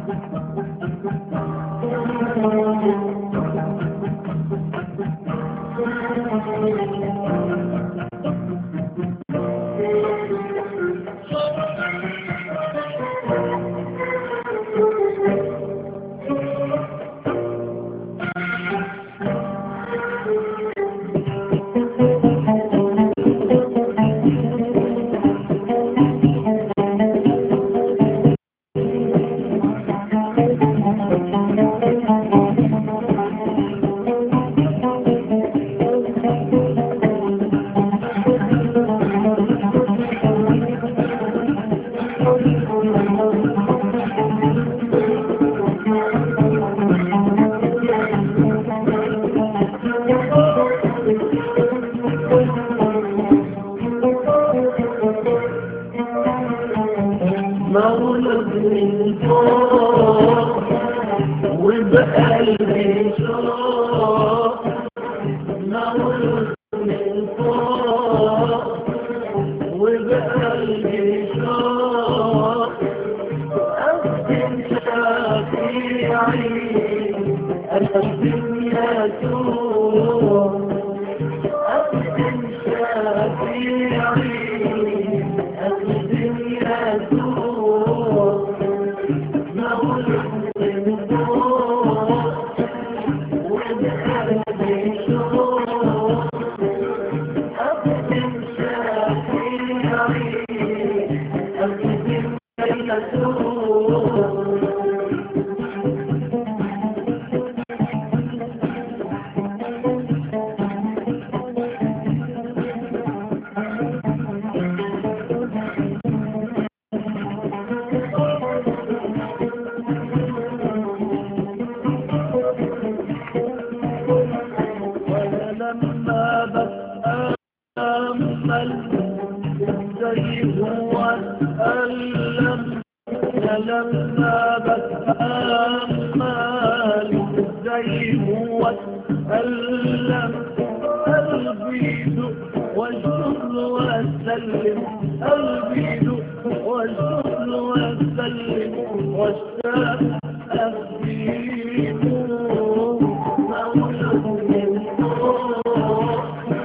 مولد من فوق وبقلبي شوق مولد من فوق وبقلبي شوق أقدم شفيعي أقدم يسوع أقدم شفيعي أقدم يسوع مولد من فوق وبقلبي شوق أقدم شفيعي أقدم يسوع ولما بتأمل زي هو ألم لما بتأمل زي هو ألم قلبي يدق والشغل وأسلم قلبي يدق والشغل وأسلم واشتاق أخيره مولد من فوق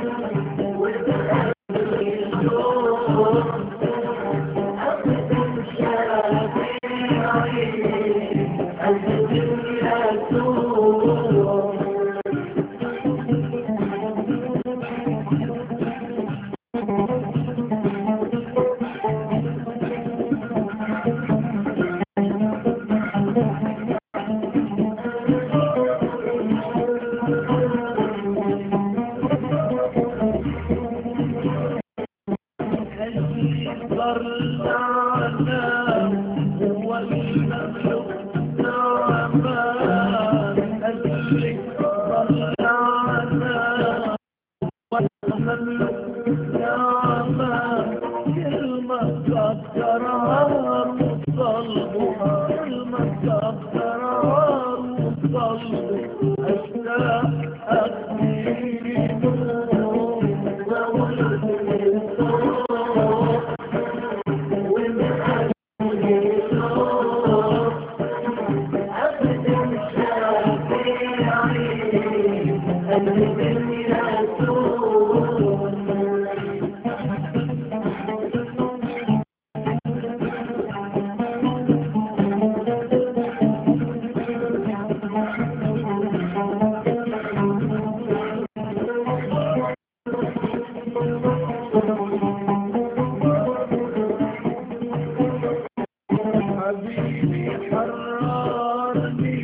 حبيبي حررني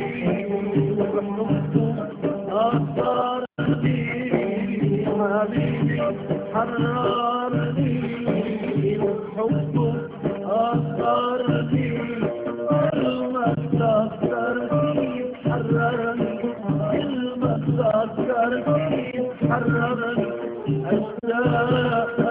وحبه أثرني حبيبي حررني وحبه أثرني كلمة تذكرني حررني كلمة تذكرني حررني أشتاق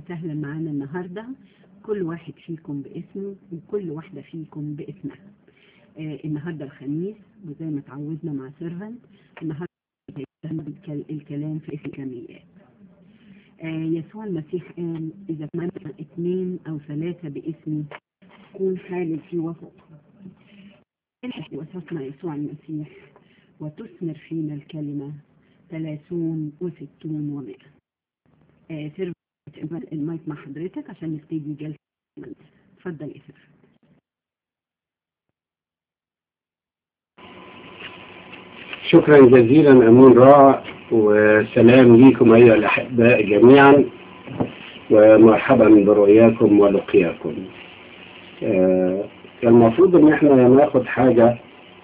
وسهلا معانا النهاردة كل واحد فيكم باسمه وكل واحدة فيكم باسمها آه النهاردة الخميس وزي ما تعودنا مع سيرفنت النهاردة الكل- الكلام في اسم الكميات آه يسوع المسيح قال إذا كان اثنين أو ثلاثة باسمي كون حالي في وسطهم الحق وسطنا يسوع المسيح وتثمر فينا الكلمة ثلاثون وستون ومائة آه سيرفنت المايك مع حضرتك عشان نبتدي جلسة اتفضل يا سيرفنت شكرا جزيلا أمين رائع وسلام ليكم أيها الأحباء جميعا ومرحبا برؤياكم ولقياكم آه، المفروض ان احنا ناخد حاجة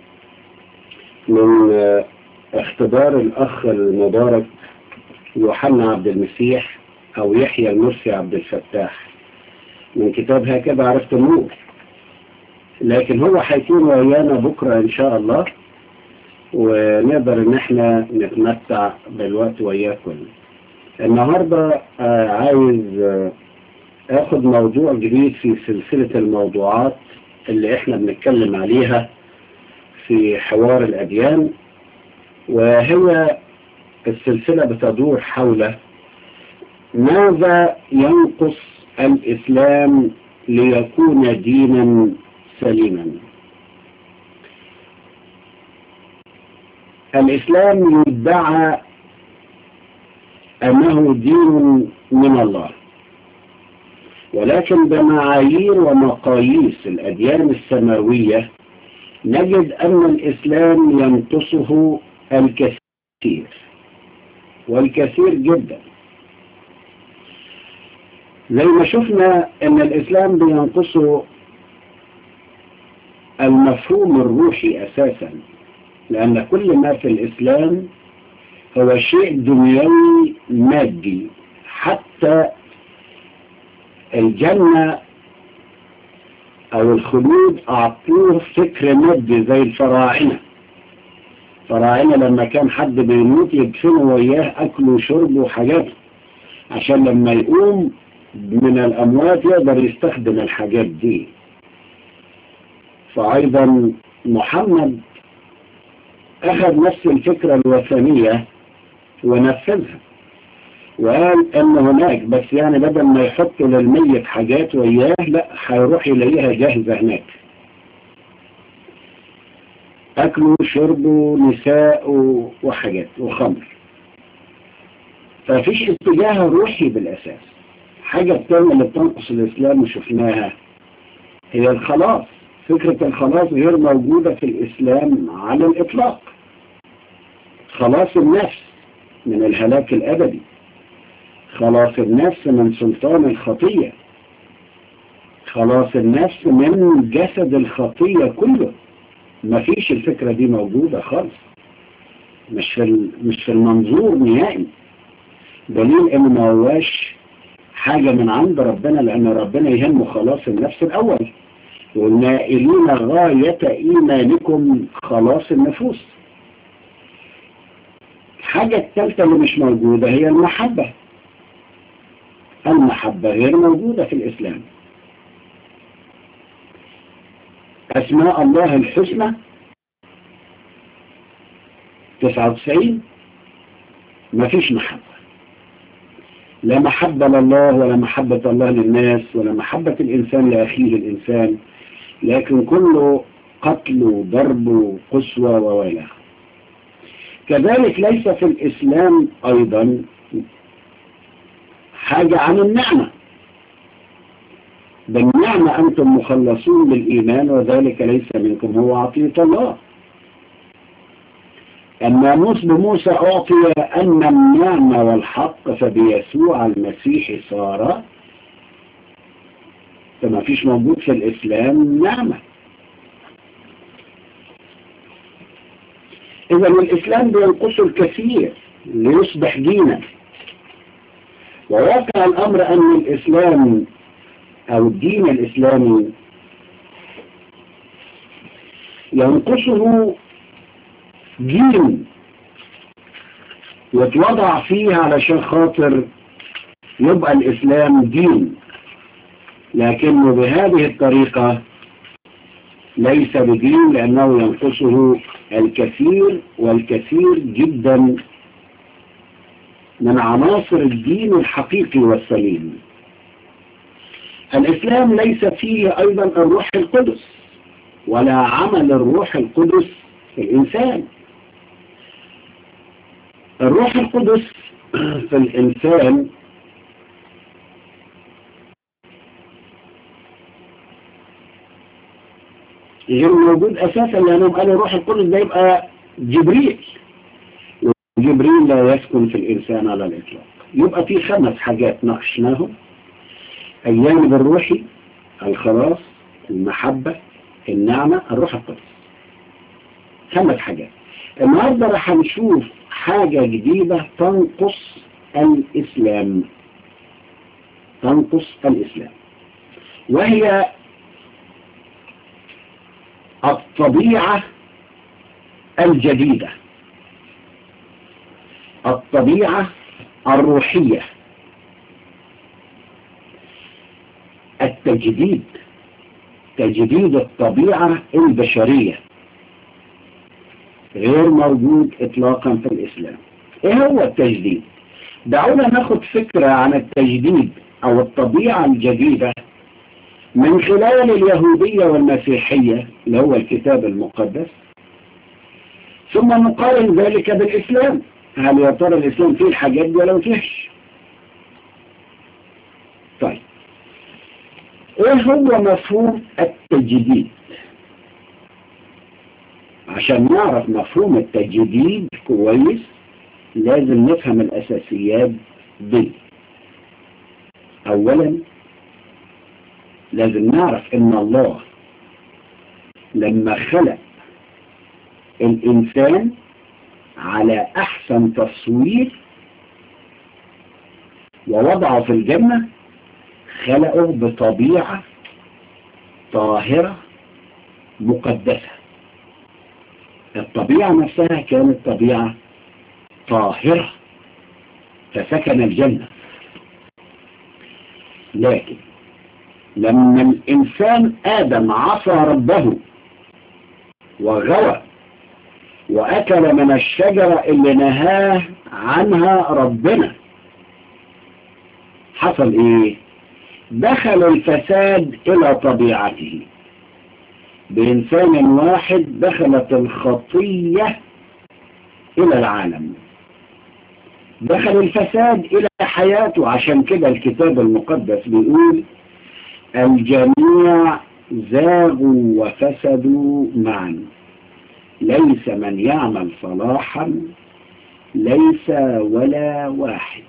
من آه، اختبار الأخ المبارك يوحنا عبد المسيح أو يحيى المرسي عبد الفتاح من كتاب هكذا عرفت النور لكن هو هيكون ويانا بكرة إن شاء الله ونقدر ان احنا نتمتع بالوقت وياكم النهاردة آه، عايز آه، اخد موضوع جديد في سلسلة الموضوعات اللي احنا بنتكلم عليها في حوار الاديان وهي السلسلة بتدور حول ماذا ينقص الاسلام ليكون دينا سليما الإسلام يدعى أنه دين من الله ولكن بمعايير ومقاييس الأديان السماوية نجد أن الإسلام ينقصه الكثير والكثير جدا زي ما شفنا أن الإسلام بينقصه المفهوم الروحي أساساً لأن كل ما في الإسلام هو شيء دنيوي مادي حتى الجنة أو الخلود أعطوه فكر مادي زي الفراعنة الفراعنة لما كان حد بيموت يدفنوا وياه أكل وشرب وحاجات عشان لما يقوم من الأموات يقدر يستخدم الحاجات دي فأيضا محمد أخذ نفس الفكرة الوثنية ونفذها وقال ان هناك بس يعني بدل ما يحطوا للميت حاجات وياه لا هيروح يلاقيها جاهزة هناك اكل وشرب ونساء وحاجات وخمر ففيش اتجاه روحي بالاساس حاجة التانية اللي بتنقص الاسلام وشفناها هي الخلاص فكرة الخلاص غير موجودة في الاسلام على الاطلاق خلاص النفس من الهلاك الابدي خلاص النفس من سلطان الخطية خلاص النفس من جسد الخطية كله ما فيش الفكرة دي موجودة خالص مش في مش في المنظور نهائي دليل انه ما هواش حاجة من عند ربنا لان ربنا يهمه خلاص النفس الاول والنائلين غاية ايمانكم خلاص النفوس الحاجة الثالثة اللي مش موجودة هي المحبة المحبة غير موجودة في الإسلام أسماء الله الحسنى 99 ما فيش محبة لا محبة لله ولا محبة الله للناس ولا محبة الإنسان لأخيه الإنسان لكن كله قتل وضرب وقسوة وويلة كذلك ليس في الإسلام أيضا حاجة عن النعمة بالنعمة أنتم مخلصون بالإيمان وذلك ليس منكم هو عطية الله الناموس بموسى أعطي أن النعمة والحق فبيسوع المسيح صار فما فيش موجود في الإسلام نعمة إذا الإسلام بينقص الكثير ليصبح دينا وواقع الأمر أن الإسلام أو الدين الإسلامي ينقصه دين يتوضع فيه علشان خاطر يبقى الإسلام دين لكنه بهذه الطريقة ليس بدين لأنه ينقصه الكثير والكثير جدا من عناصر الدين الحقيقي والسليم الإسلام ليس فيه أيضا الروح القدس ولا عمل الروح القدس في الإنسان الروح القدس في الإنسان غير موجود أساسا لأنهم قالوا الروح القدس ده يبقى جبريل وجبريل لا يسكن في الإنسان على الإطلاق يبقى في خمس حاجات ناقشناهم الجانب الروحي الخلاص المحبة النعمة الروح القدس خمس حاجات النهارده راح نشوف حاجة جديدة تنقص الإسلام تنقص الإسلام وهي الطبيعة الجديدة الطبيعة الروحية التجديد تجديد الطبيعة البشرية غير موجود اطلاقا في الاسلام ايه هو التجديد دعونا ناخد فكرة عن التجديد او الطبيعة الجديدة من خلال اليهودية والمسيحية اللي هو الكتاب المقدس ثم نقارن ذلك بالاسلام هل يا ترى الاسلام فيه الحاجات دي ولا فيهش طيب ايه هو مفهوم التجديد عشان نعرف مفهوم التجديد كويس لازم نفهم الاساسيات دي اولا لازم نعرف ان الله لما خلق الانسان على احسن تصوير ووضعه في الجنة خلقه بطبيعة طاهرة مقدسة الطبيعة نفسها كانت طبيعة طاهرة فسكن الجنة لكن لما الإنسان آدم عصى ربه وغوى وأكل من الشجرة اللي نهاه عنها ربنا حصل إيه دخل الفساد إلى طبيعته بإنسان واحد دخلت الخطية إلى العالم دخل الفساد إلى حياته عشان كده الكتاب المقدس بيقول الجميع زاغوا وفسدوا معا ليس من يعمل صلاحا ليس ولا واحد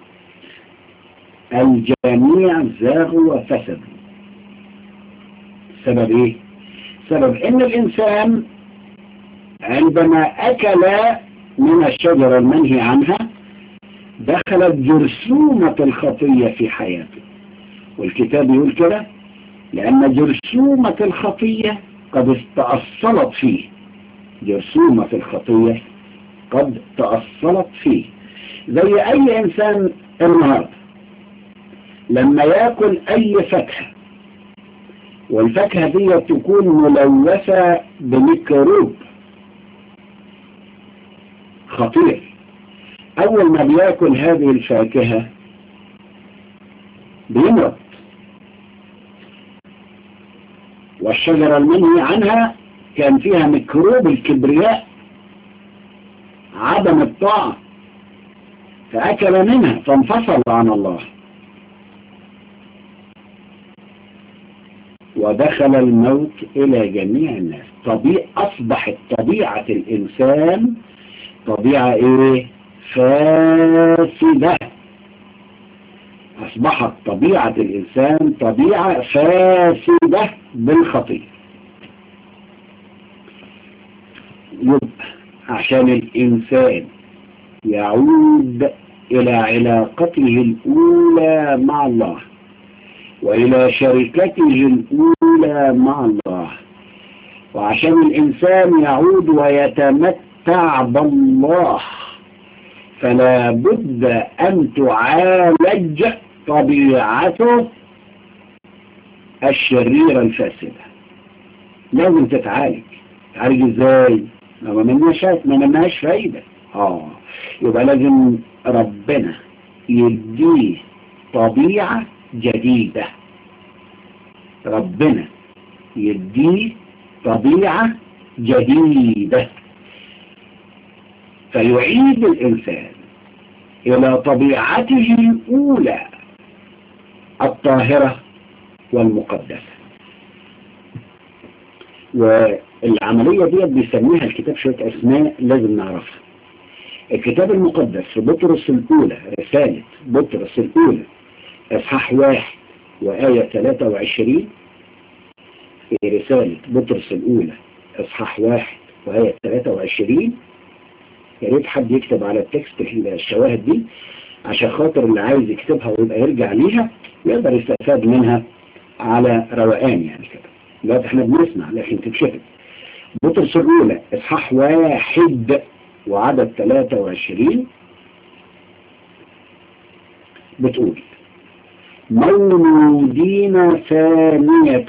الجميع زاغوا وفسدوا السبب ايه سبب ان الانسان عندما اكل من الشجرة المنهي عنها دخلت جرثومة الخطية في حياته والكتاب يقول كده لأن جرثومة الخطية قد تأصلت فيه جرثومة الخطية قد تأصلت فيه زي أي إنسان النهارده لما ياكل أي فاكهة والفاكهة دي تكون ملوثة بميكروب خطير أول ما بياكل هذه الفاكهة بيمرض والشجرة المنهي عنها كان فيها ميكروب الكبرياء عدم الطاعة فأكل منها فانفصل عن الله ودخل الموت إلى جميع الناس طبيعة أصبحت طبيعة الإنسان طبيعة إيه فاسدة أصبحت طبيعة الإنسان طبيعة فاسدة بالخطية يبقى عشان الإنسان يعود إلى علاقته الأولى مع الله وإلى شركته الأولى مع الله وعشان الإنسان يعود ويتمتع بالله فلا بد أن تعالج طبيعته الشريرة الفاسدة لازم تتعالج تعالج ازاي ما مناش ما مناش فايدة اه يبقى لازم ربنا يديه طبيعة جديدة ربنا يديه طبيعة جديدة فيعيد الإنسان إلى طبيعته الأولى الطاهرة والمقدسة والعملية دي بيسميها الكتاب شوية أسماء لازم نعرفها الكتاب المقدس في بطرس الأولى رسالة بطرس الأولى إصحاح واحد وآية 23 في رسالة بطرس الأولى إصحاح واحد وآية 23 يا ريت حد يكتب على التكست الشواهد دي عشان خاطر اللي عايز يكتبها ويبقى يرجع ليها يقدر يستفاد منها على روقان يعني كده دلوقتي احنا بنسمع لكن تتشهد بطرس الأولى إصحاح واحد وعدد 23 بتقول مولودين ثانية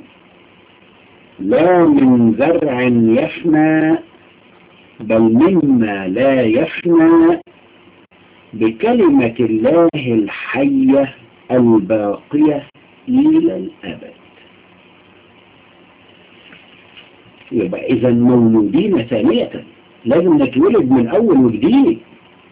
لا من زرع يفنى بل مما لا يفنى بكلمة الله الحية الباقية إلى الأبد يبقى إذا مولودين ثانية لازم نتولد من أول وجديد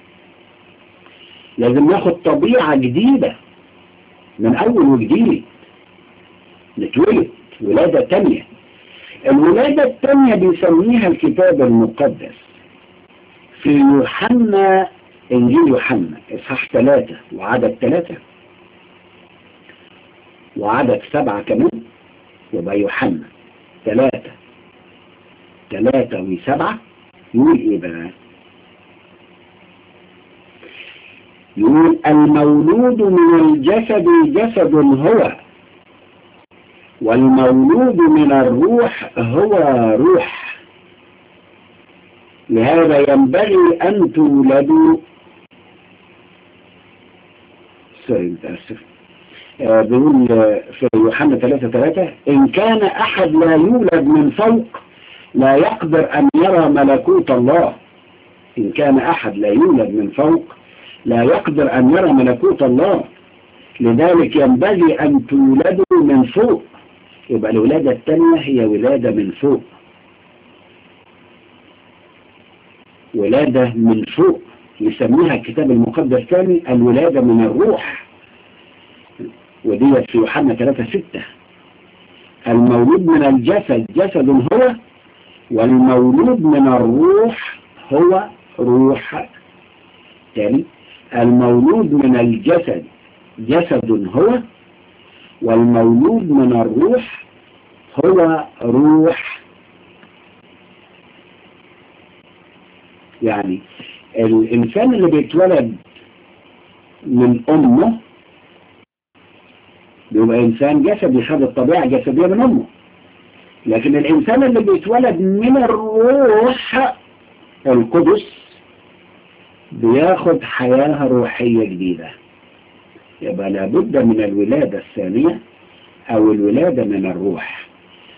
لازم ناخد طبيعة جديدة من أول وجديد نتولد ولادة تانية الولادة التانية بيسميها الكتاب المقدس في يوحنا إنجيل يوحنا إصحاح ثلاثة وعدد ثلاثة وعدد سبعة كمان يبقى يوحنا ثلاثة ثلاثة وسبعة يقول إيه بقى يقول المولود من الجسد جسد هو والمولود من الروح هو روح لهذا ينبغي أن تولدوا سوري متأسف آه بيقول في يوحنا 3 3 إن كان أحد لا يولد من فوق لا يقدر أن يرى ملكوت الله إن كان أحد لا يولد من فوق لا يقدر أن يرى ملكوت الله لذلك ينبغي أن تولدوا من فوق يبقى الولادة الثانية هي ولادة من فوق ولادة من فوق يسميها الكتاب المقدس ثاني الولادة من الروح ودي في يوحنا 3 6 المولود من الجسد جسد هو والمولود من الروح هو روح تاني المولود من الجسد جسد هو والمولود من الروح هو روح يعني الإنسان اللي بيتولد من أمه بيبقى إنسان جسدي خد الطبيعة جسدية من أمه لكن الإنسان اللي بيتولد من الروح القدس بياخد حياة روحية جديدة يبقى لابد من الولادة الثانية أو الولادة من الروح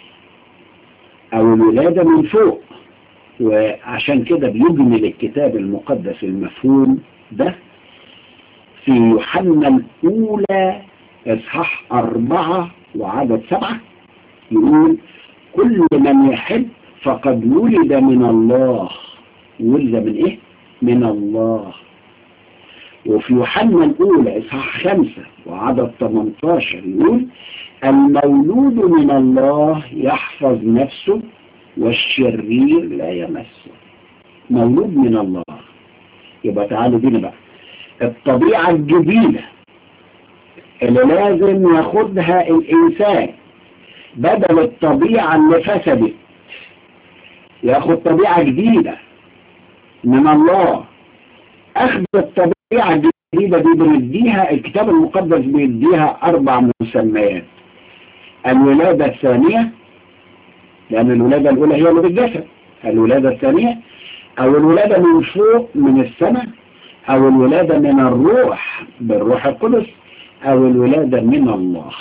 أو الولادة من فوق وعشان كده بيجمل الكتاب المقدس المفهوم ده في يوحنا الأولى إصحاح أربعة وعدد سبعة يقول كل من يحب فقد ولد من الله ولد من إيه؟ من الله وفي يوحنا الأولى إصحاح خمسة وعدد 18 يقول المولود من الله يحفظ نفسه والشرير لا يمسه مولود من الله يبقى تعالوا بينا بقى الطبيعة الجديدة اللي لازم ياخدها الإنسان بدل الطبيعة اللي فسدت ياخد طبيعة جديدة من الله أخذ الطبيعة الجديدة دي بنديها الكتاب المقدس بيديها أربع مسميات الولادة الثانية لأن الولادة الأولى هي اللي بالجسد الولادة الثانية أو الولادة من فوق من السماء أو الولادة من الروح بالروح القدس أو الولادة من الله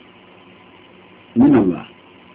من الله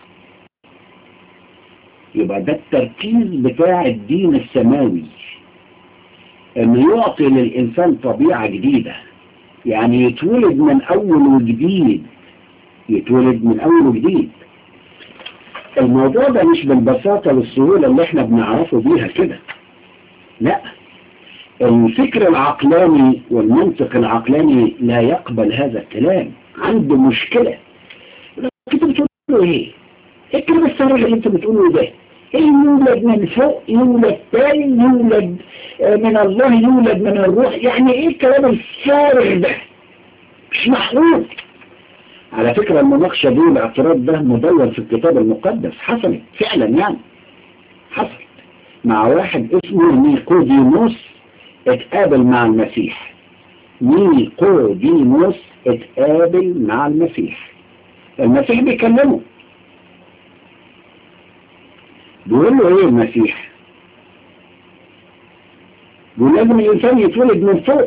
يبقى ده التركيز بتاع الدين السماوي انه يعطي للإنسان طبيعة جديدة يعني يتولد من أول وجديد يتولد من أول وجديد الموضوع ده مش بالبساطة والسهولة اللي احنا بنعرفه بيها كده لا الفكر العقلاني والمنطق العقلاني لا يقبل هذا الكلام عنده مشكلة انت بتقوله ايه ايه الكلام الصريح اللي انت بتقوله ده ايه يولد من فوق يولد تاني يولد من الله يولد من الروح يعني ايه الكلام الفارغ ده مش محروف على فكرة المناقشة دي والاعتراض ده مدون في الكتاب المقدس حصلت فعلا يعني حصلت مع واحد اسمه نيقوديموس اتقابل مع المسيح نيقوديموس اتقابل مع المسيح المسيح بيكلمه بيقول له ايه المسيح بيقول لازم الانسان يتولد من فوق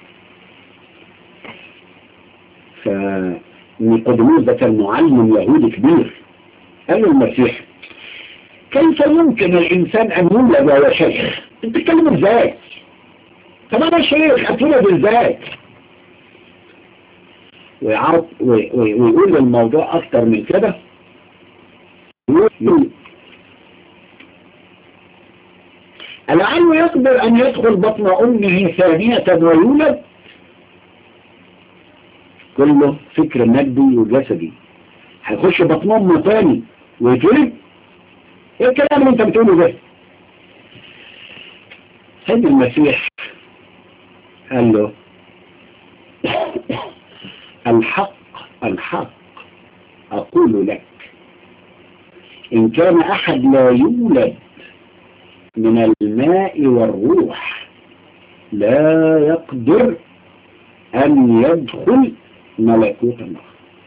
فنيقوديموس ده كان معلم يهودي كبير قال له المسيح كيف يمكن الانسان ان يولد وهو شيخ انت بتتكلم ازاي طب انا شيخ اتولد ازاي ويعرض ويقول الموضوع اكتر من كده يقول لعله يقدر ان يدخل بطن امه ثانية ويولد كله فكر مادي وجسدي هيخش بطن امه تاني ويتولد ايه الكلام اللي انت بتقوله ده سيد المسيح قال له الحق الحق اقول لك ان كان احد لا يولد من الماء والروح لا يقدر ان يدخل ملكوت الله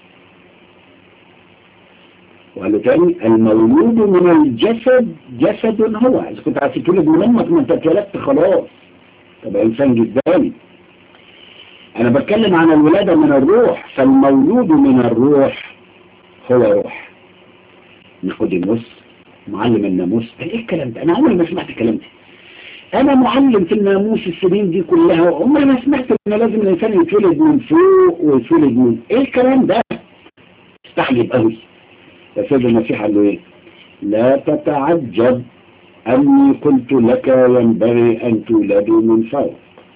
وقال له تاني المولود من الجسد جسد هو اذا كنت عايز تولد من امك ما انت اتولدت خلاص تبقى انسان جداني انا بتكلم عن الولادة من الروح فالمولود من الروح هو روح نيقوديموس معلم الناموس ايه الكلام ده انا عمري ما سمعت الكلام ده انا معلم في الناموس السنين دي كلها عمري ما سمعت ان لازم الانسان يتولد من فوق ويتولد من ايه الكلام ده استحلب قوي فسيد المسيح قال له ايه لا تتعجب اني قلت لك ينبغي ان تولدوا من فوق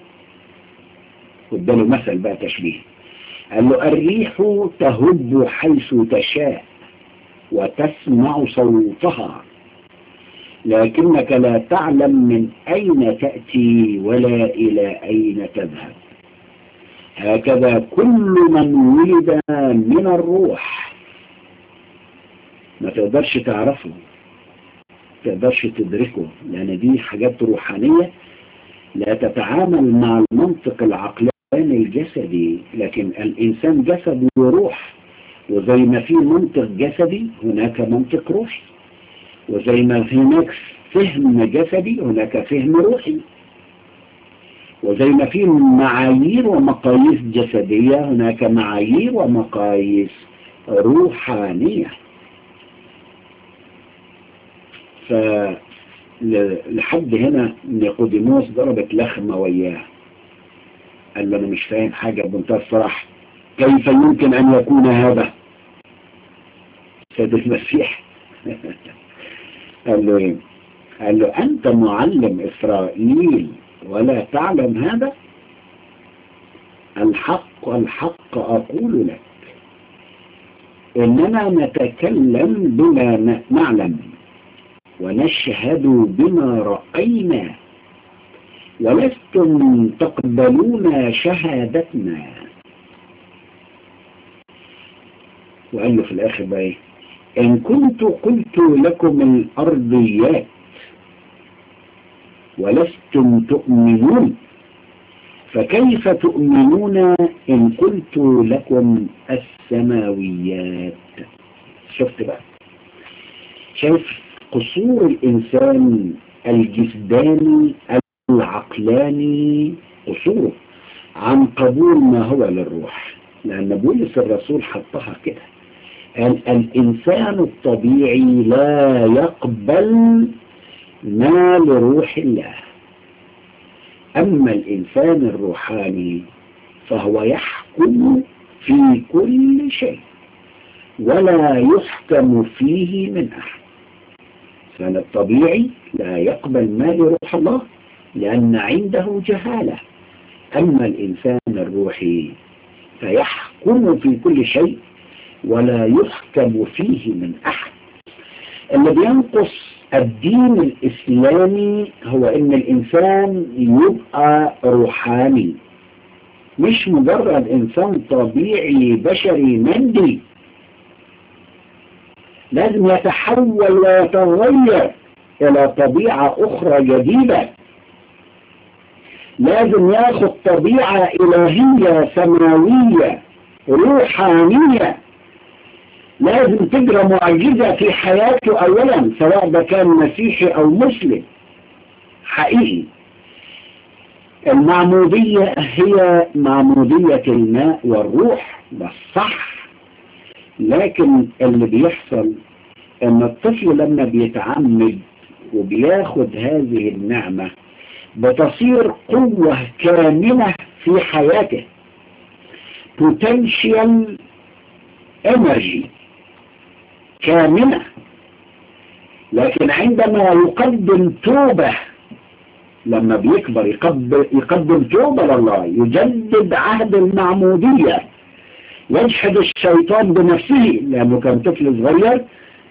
اداله مثل بقى تشبيه قال له الريح تهب حيث تشاء وتسمع صوتها لكنك لا تعلم من أين تأتي ولا إلى أين تذهب هكذا كل من ولد من الروح ما تقدرش تعرفه تقدرش تدركه لأن دي حاجات روحانية لا تتعامل مع المنطق العقلاني الجسدي لكن الإنسان جسد وروح وزي ما في منطق جسدي هناك منطق روحي وزي ما هناك فهم جسدي هناك فهم روحي وزي ما في معايير ومقاييس جسدية هناك معايير ومقاييس روحانية فلحد هنا نيقوديموس ضربت لخمة وياه قال له أنا مش فاهم حاجة بمنتهى الصراحة كيف يمكن أن يكون هذا سيد المسيح قال له ايه قال له أنت معلم إسرائيل ولا تعلم هذا الحق الحق أقول لك إننا نتكلم بما نعلم ونشهد بما رأينا ولستم تقبلون شهادتنا وقال له في الآخر بقى ايه إن كنت قلت لكم الأرضيات ولستم تؤمنون فكيف تؤمنون إن قلت لكم السماويات شفت بقى شايف قصور الإنسان الجسداني العقلاني قصوره عن قبول ما هو للروح لأن بولس الرسول حطها كده قال الإنسان الطبيعي لا يقبل ما لروح الله أما الإنسان الروحاني فهو يحكم في كل شيء ولا يحكم فيه من أحد الإنسان الطبيعي لا يقبل ما لروح الله لأن عنده جهالة أما الإنسان الروحي فيحكم في كل شيء ولا يحكم فيه من أحد اللي بينقص الدين الإسلامي هو إن الإنسان يبقى روحاني مش مجرد إنسان طبيعي بشري مادي لازم يتحول ويتغير إلى طبيعة أخرى جديدة لازم ياخد طبيعة إلهية سماوية روحانية لازم تجرى معجزة في حياته أولا سواء ده كان مسيحي أو مسلم حقيقي المعمودية هي معمودية الماء والروح ده الصح لكن اللي بيحصل ان الطفل لما بيتعمد وبياخد هذه النعمة بتصير قوة كاملة في حياته potential energy كاملة لكن عندما يقدم توبة لما بيكبر يقدم, يقدم توبة لله يجدد عهد المعمودية يجحد الشيطان بنفسه لأنه كان طفل صغير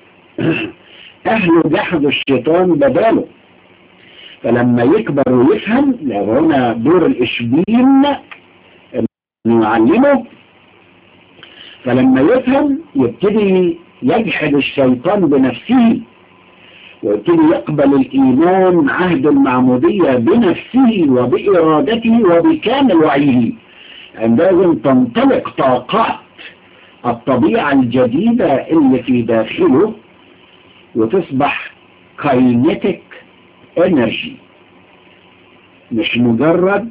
أهله جحدوا الشيطان بداله فلما يكبر ويفهم لأنه هنا دور الإشبين أنه يعلمه فلما يفهم يبتدي يجحد الشيطان بنفسه ويبتدي يقبل الإيمان عهد المعمودية بنفسه وبإرادته وبكامل وعيه عندئذ تنطلق طاقات الطبيعة الجديدة اللي في داخله وتصبح كاينتك انرجي مش مجرد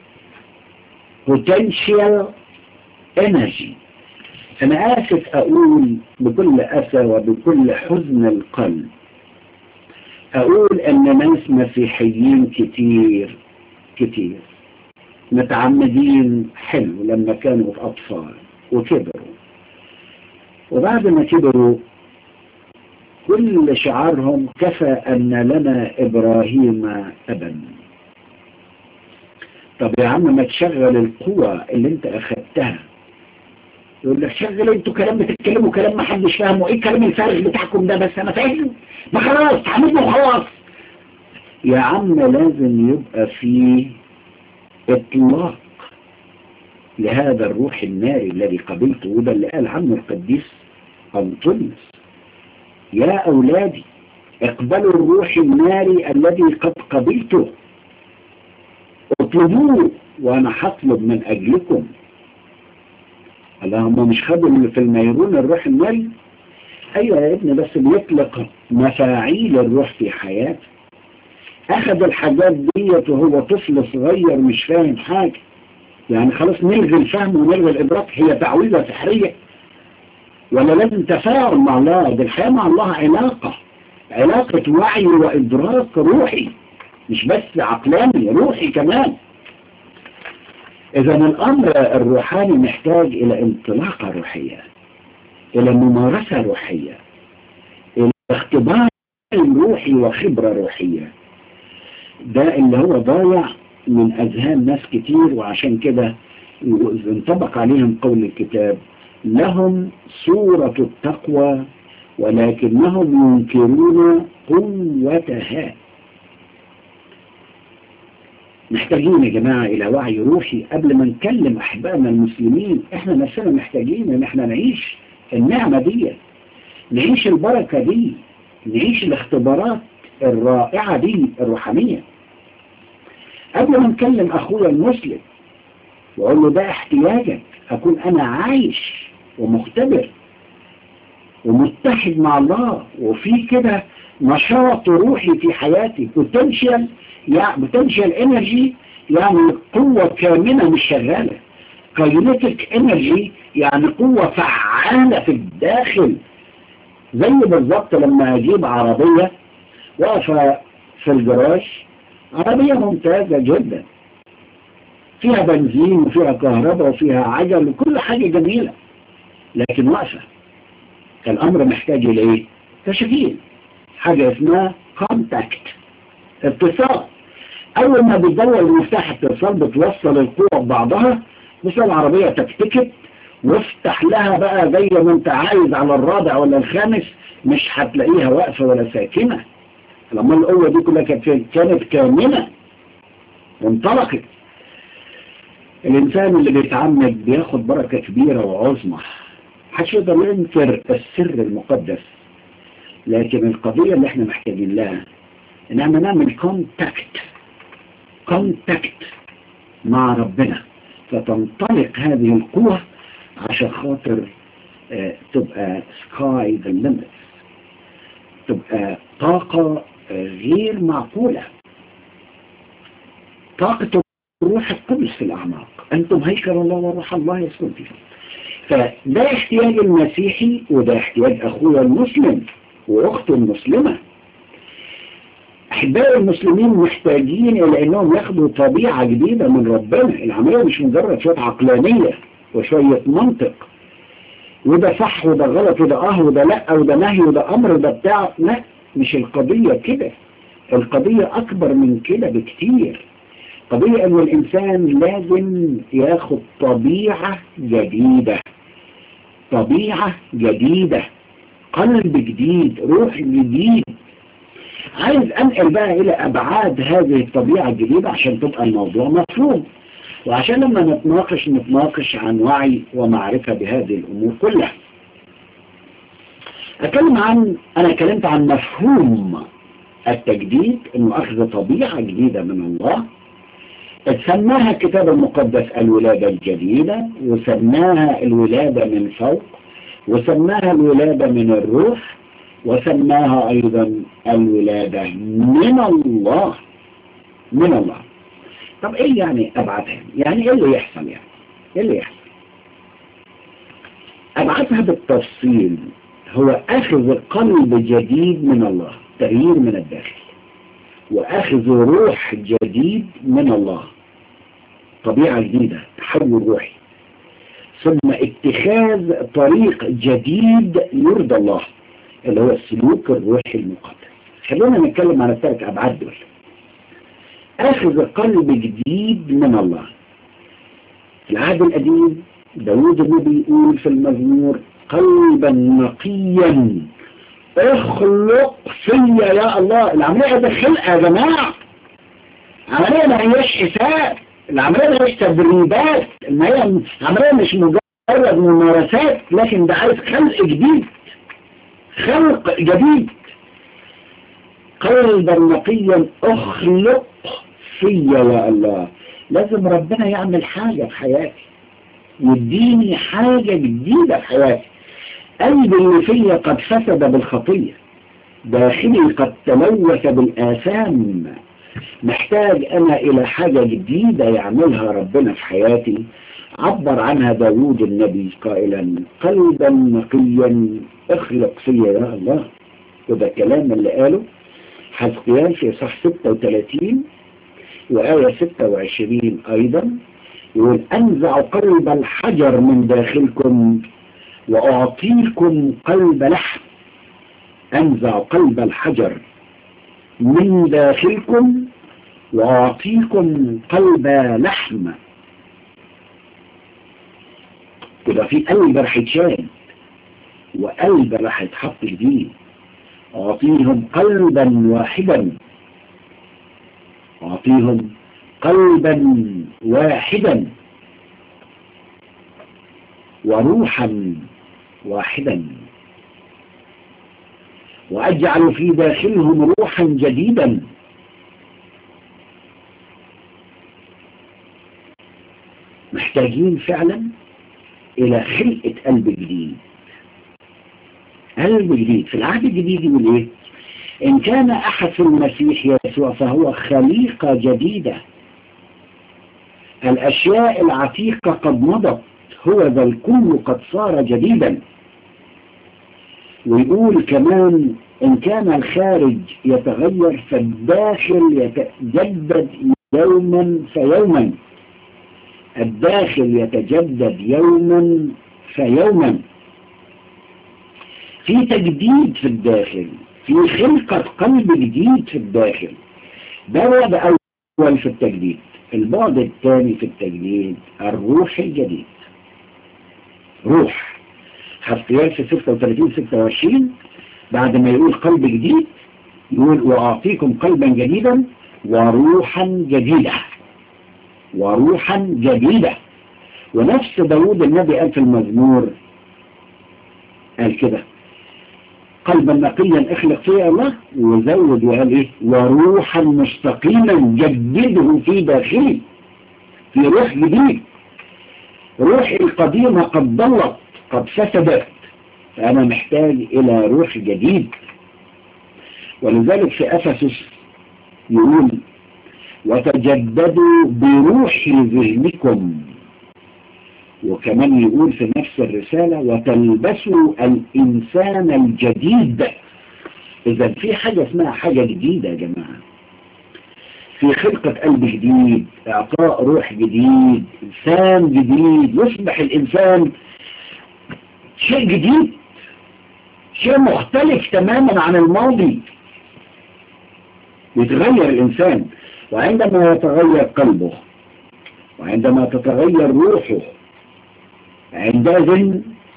potential energy انا اسف اقول بكل اسى وبكل حزن القلب اقول ان ناس مسيحيين كتير كتير متعمدين حلو لما كانوا اطفال وكبروا وبعد ما كبروا كل شعارهم كفى ان لنا ابراهيم ابا طب يا عم ما تشغل القوة اللي انت اخدتها يقول لك شغل انتوا كلام بتتكلموا كلام ما حدش فاهمه ايه الكلام الفارغ بتاعكم ده بس انا فاهم ما خلاص تعملنا وخلاص يا عم لازم يبقى فيه اطلاق لهذا الروح الناري الذي قبلته وده اللي قال عنه القديس أنطونيوس يا أولادي اقبلوا الروح الناري الذي قد قبلته اطلبوه وانا هطلب من اجلكم اللهم مش خدوا في الميرون الروح الناري ايوه يا ابني بس بيطلق مفاعيل الروح في حياته اخذ الحاجات ديت وهو طفل صغير مش فاهم حاجة يعني خلاص نلغي الفهم ونلغي الادراك هي تعويذة سحرية ولا لازم تفاعل مع الله دي الحياة مع الله علاقة علاقة وعي وادراك روحي مش بس عقلاني روحي كمان اذا الامر الروحاني محتاج الى انطلاقة روحية الى ممارسة روحية الى اختبار روحي وخبرة روحية ده اللي هو ضايع من اذهان ناس كتير وعشان كده انطبق عليهم قول الكتاب لهم صورة التقوى ولكنهم ينكرون قوتها محتاجين يا جماعة إلى وعي روحي قبل ما نكلم أحبائنا المسلمين إحنا نفسنا محتاجين إن إحنا نعيش النعمة دي نعيش البركة دي نعيش الاختبارات الرائعة دي الروحانية قبل ما نكلم أخويا المسلم وأقول له ده احتياجك أكون أنا عايش ومختبر ومتحد مع الله وفي كده نشاط روحي في حياتي بوتنشال يعني بوتنشال انرجي يعني قوة كامنة مش شغالة كاينيتيك انرجي يعني قوة فعالة في الداخل زي بالظبط لما اجيب عربية واقفة في الجراج عربية ممتازة جدا فيها بنزين وفيها كهرباء وفيها عجل وكل حاجة جميلة لكن واقفة الأمر محتاج إلى إيه؟ تشغيل حاجة اسمها كونتاكت اتصال أول ما بتدور المفتاح اتصال بتوصل القوة ببعضها بس العربية تكتكت وافتح لها بقى زي ما انت عايز على الرابع ولا الخامس مش هتلاقيها واقفة ولا ساكنة لما القوة دي كلها كانت فين؟ كانت كامنة وانطلقت الإنسان اللي بيتعمد بياخد بركة كبيرة وعظمى محدش يقدر ينكر السر المقدس لكن القضية اللي احنا محتاجين لها ان احنا نعمل كونتاكت كونتاكت مع ربنا فتنطلق هذه القوة عشان خاطر آه تبقى سكاي ذا ليميتس تبقى طاقة آه غير معقولة طاقة الروح القدس في الأعماق أنتم هيكل الله وروح الله يسكن فيكم فده احتياج المسيحي وده احتياج أخويا المسلم وأخته المسلمة أحباء المسلمين محتاجين إلى أنهم ياخدوا طبيعة جديدة من ربنا العملية مش مجرد شوية عقلانية وشوية منطق وده صح وده غلط وده اه وده لا وده نهي وده أمر وده بتاع لا مش القضية كده القضية أكبر من كده بكتير قضية أن الإنسان لازم ياخد طبيعة جديدة طبيعة جديدة قلب جديد روح جديد عايز أنقل بقى إلى أبعاد هذه الطبيعة الجديدة عشان تبقى الموضوع مفهوم وعشان لما نتناقش نتناقش عن وعي ومعرفة بهذه الأمور كلها أتكلم عن أنا اتكلمت عن مفهوم التجديد إنه أخذ طبيعة جديدة من الله سماها الكتاب المقدس الولادة الجديدة وسماها الولادة من فوق وسماها الولادة من الروح وسماها أيضا الولادة من الله من الله طب ايه يعني ابعادها يعني ايه اللي يحصل يعني ايه اللي يحصل ابعادها بالتفصيل هو اخذ قلب جديد من الله تغيير من الداخل واخذ روح جديد من الله طبيعة جديدة تحول روحي ثم اتخاذ طريق جديد يرضى الله اللي هو السلوك الروحي المقدس خلونا نتكلم عن الثلاث ابعاد دول اخذ قلب جديد من الله في العهد القديم داود النبي يقول في المزمور قلبا نقيا اخلق فيا يا الله العملية ده خلقة يا جماعة عملية ما هياش حساب العملية ما هياش تدريبات ما هي عملية مش مجرد ممارسات لكن ده عايز خلق جديد خلق جديد قلبا نقيا اخلق فيا يا الله لازم ربنا يعمل حاجة في حياتي يديني حاجة جديدة في حياتي قلبي اللي فيا قد فسد بالخطية داخلي قد تلوث بالآثام محتاج أنا إلى حاجة جديدة يعملها ربنا في حياتي عبر عنها داوود النبي قائلا قلبا نقيا اخلق فيا يا الله وده الكلام اللي قاله حزقيال في صح 36 وآية 26 أيضا يقول أنزع قلب الحجر من داخلكم وأعطيكم قلب لحم أنزع قلب الحجر من داخلكم وأعطيكم قلب لحم يبقى في قلب راح يتشال وقلب راح يتحط جديد أعطيهم قلبا واحدا أعطيهم قلبا واحدا وروحا واحدا وأجعل في داخلهم روحا جديدا محتاجين فعلا إلى خلقة قلب جديد قلب جديد في العهد الجديد يقول إيه إن كان أحد في المسيح يسوع فهو خليقة جديدة الأشياء العتيقة قد مضت هو ذا الكل قد صار جديدا ويقول كمان إن كان الخارج يتغير فالداخل يتجدد يوما فيوما الداخل يتجدد يوما فيوما في تجديد في الداخل في خلقة قلب جديد في الداخل ده بعد أول في التجديد البعد الثاني في التجديد الروح الجديد روح حسيال في 36 26 بعد ما يقول قلب جديد يقول وأعطيكم قلبا جديدا وروحا جديدة وروحا جديدة ونفس داود النبي قال في المزمور قال كده قلبا نقيا اخلق فيه الله وزود وقال ايه وروحا مستقيما جدده في داخلي في روح جديد روحي القديمة قد ضلت قد فسدت فأنا محتاج إلى روح جديد ولذلك في أفسس يقول وتجددوا بروح ذهنكم وكمان يقول في نفس الرسالة وتلبسوا الإنسان الجديد إذا في حاجة اسمها حاجة جديدة يا جماعة في خلقة قلب جديد إعطاء روح جديد إنسان جديد يصبح الإنسان شيء جديد شيء مختلف تماما عن الماضي يتغير الإنسان وعندما يتغير قلبه وعندما تتغير روحه عندئذ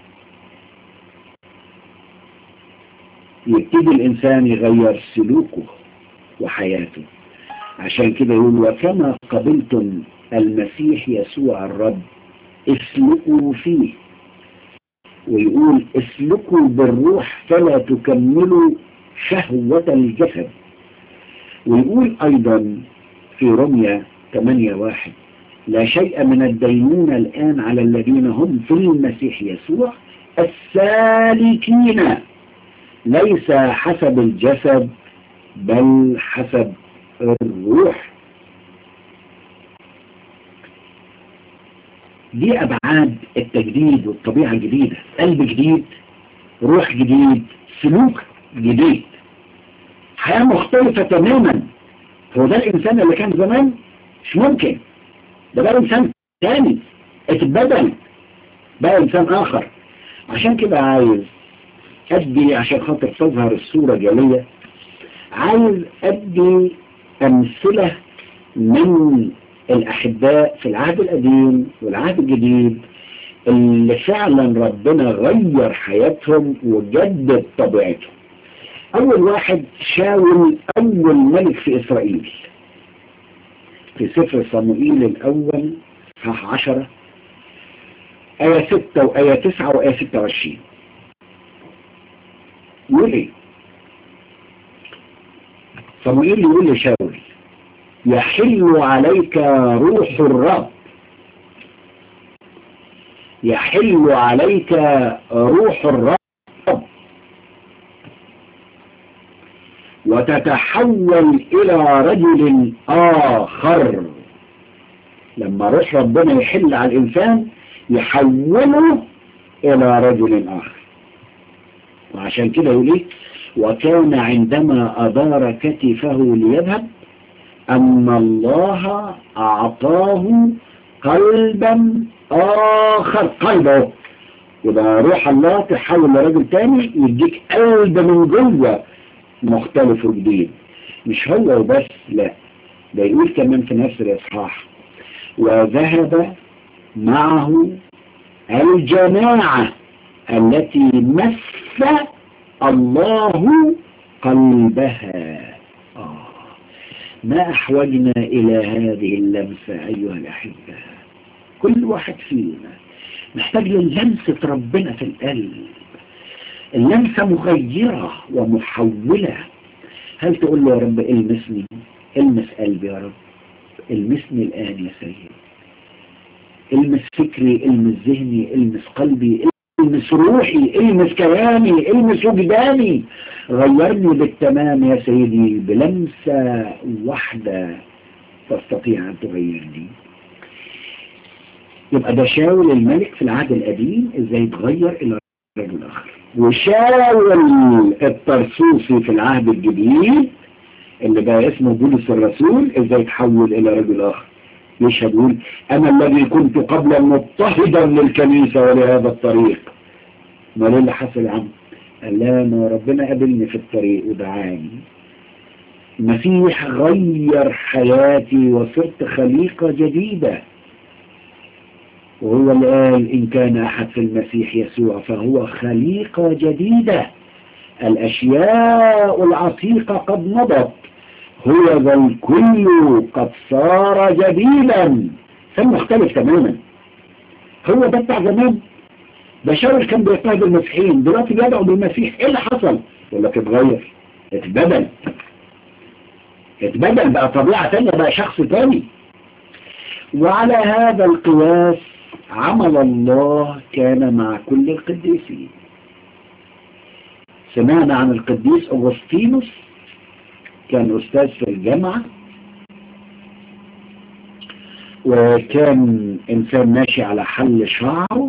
يبتدي الإنسان يغير سلوكه وحياته عشان كده يقول وكما قبلتم المسيح يسوع الرب اسلكوا فيه ويقول اسلكوا بالروح فلا تكملوا شهوة الجسد ويقول أيضا في رمية 8 واحد لا شيء من الدينونة الآن على الذين هم في المسيح يسوع السالكين ليس حسب الجسد بل حسب الروح دي أبعاد التجديد والطبيعة الجديدة قلب جديد روح جديد سلوك جديد حياة مختلفة تماما هو ده الإنسان اللي كان زمان مش ممكن ده بقى إنسان تاني اتبدل بقى إنسان آخر عشان كده عايز أدي عشان خاطر تظهر الصورة جالية عايز أدي أمثلة من الأحباء في العهد القديم والعهد الجديد اللي فعلا ربنا غير حياتهم وجدد طبيعتهم أول واحد شاول أول ملك في إسرائيل في سفر صموئيل الأول صح عشرة آية ستة وآية تسعة وآية ستة وعشرين يقول إيه صموئيل يقول لشاول يحل عليك روح الرب يحل عليك روح الرب وتتحول إلى رجل آخر لما روح ربنا يحل على الإنسان يحوله إلى رجل آخر وعشان كده يقول إيه وكان عندما أدار كتفه ليذهب أن الله أعطاه قلبا آخر قلبه يبقى روح الله تحول لرجل تاني يديك قلب من جوه مختلف وجديد مش هو وبس لا ده يقول كمان في نفس الإصحاح وذهب معه الجماعة التي مس الله قلبها آه. ما أحوجنا إلى هذه اللمسة أيها الأحبة كل واحد فينا محتاج للمسة ربنا في القلب اللمسة مغيرة ومحولة هل تقول له يا رب المسني المس قلبي يا رب المسني الآن يا سيد المس فكري المس ذهني المس قلبي المس روحي المس كياني المس وجداني غيرني بالتمام يا سيدي بلمسة واحدة تستطيع أن تغيرني يبقى ده شاول الملك في العهد القديم ازاي يتغير الى رجل اخر وشاول الطرسوسي في العهد الجديد اللي بقى اسمه بولس الرسول ازاي يتحول الى رجل اخر يشهد يقول انا الذي كنت قبلا مضطهدا للكنيسة ولهذا الطريق ما ليه اللي حصل يا عم قال لا ما ربنا قابلني في الطريق ودعاني المسيح غير حياتي وصرت خليقة جديدة وهو اللي قال إن كان أحد في المسيح يسوع فهو خليقة جديدة الأشياء العتيقة قد مضت هو ذا الكل قد صار جديدا كان مختلف تماما هو ده بتاع زمان ده شاول كان بيضطهد المسيحيين دلوقتي بيدعو بالمسيح ايه اللي حصل يقول لك اتغير اتبدل اتبدل بقى طبيعة تانية بقى شخص تاني وعلى هذا القياس عمل الله كان مع كل القديسين سمعنا عن القديس أغسطينوس كان أستاذ في الجامعة وكان إنسان ماشي على حل شعره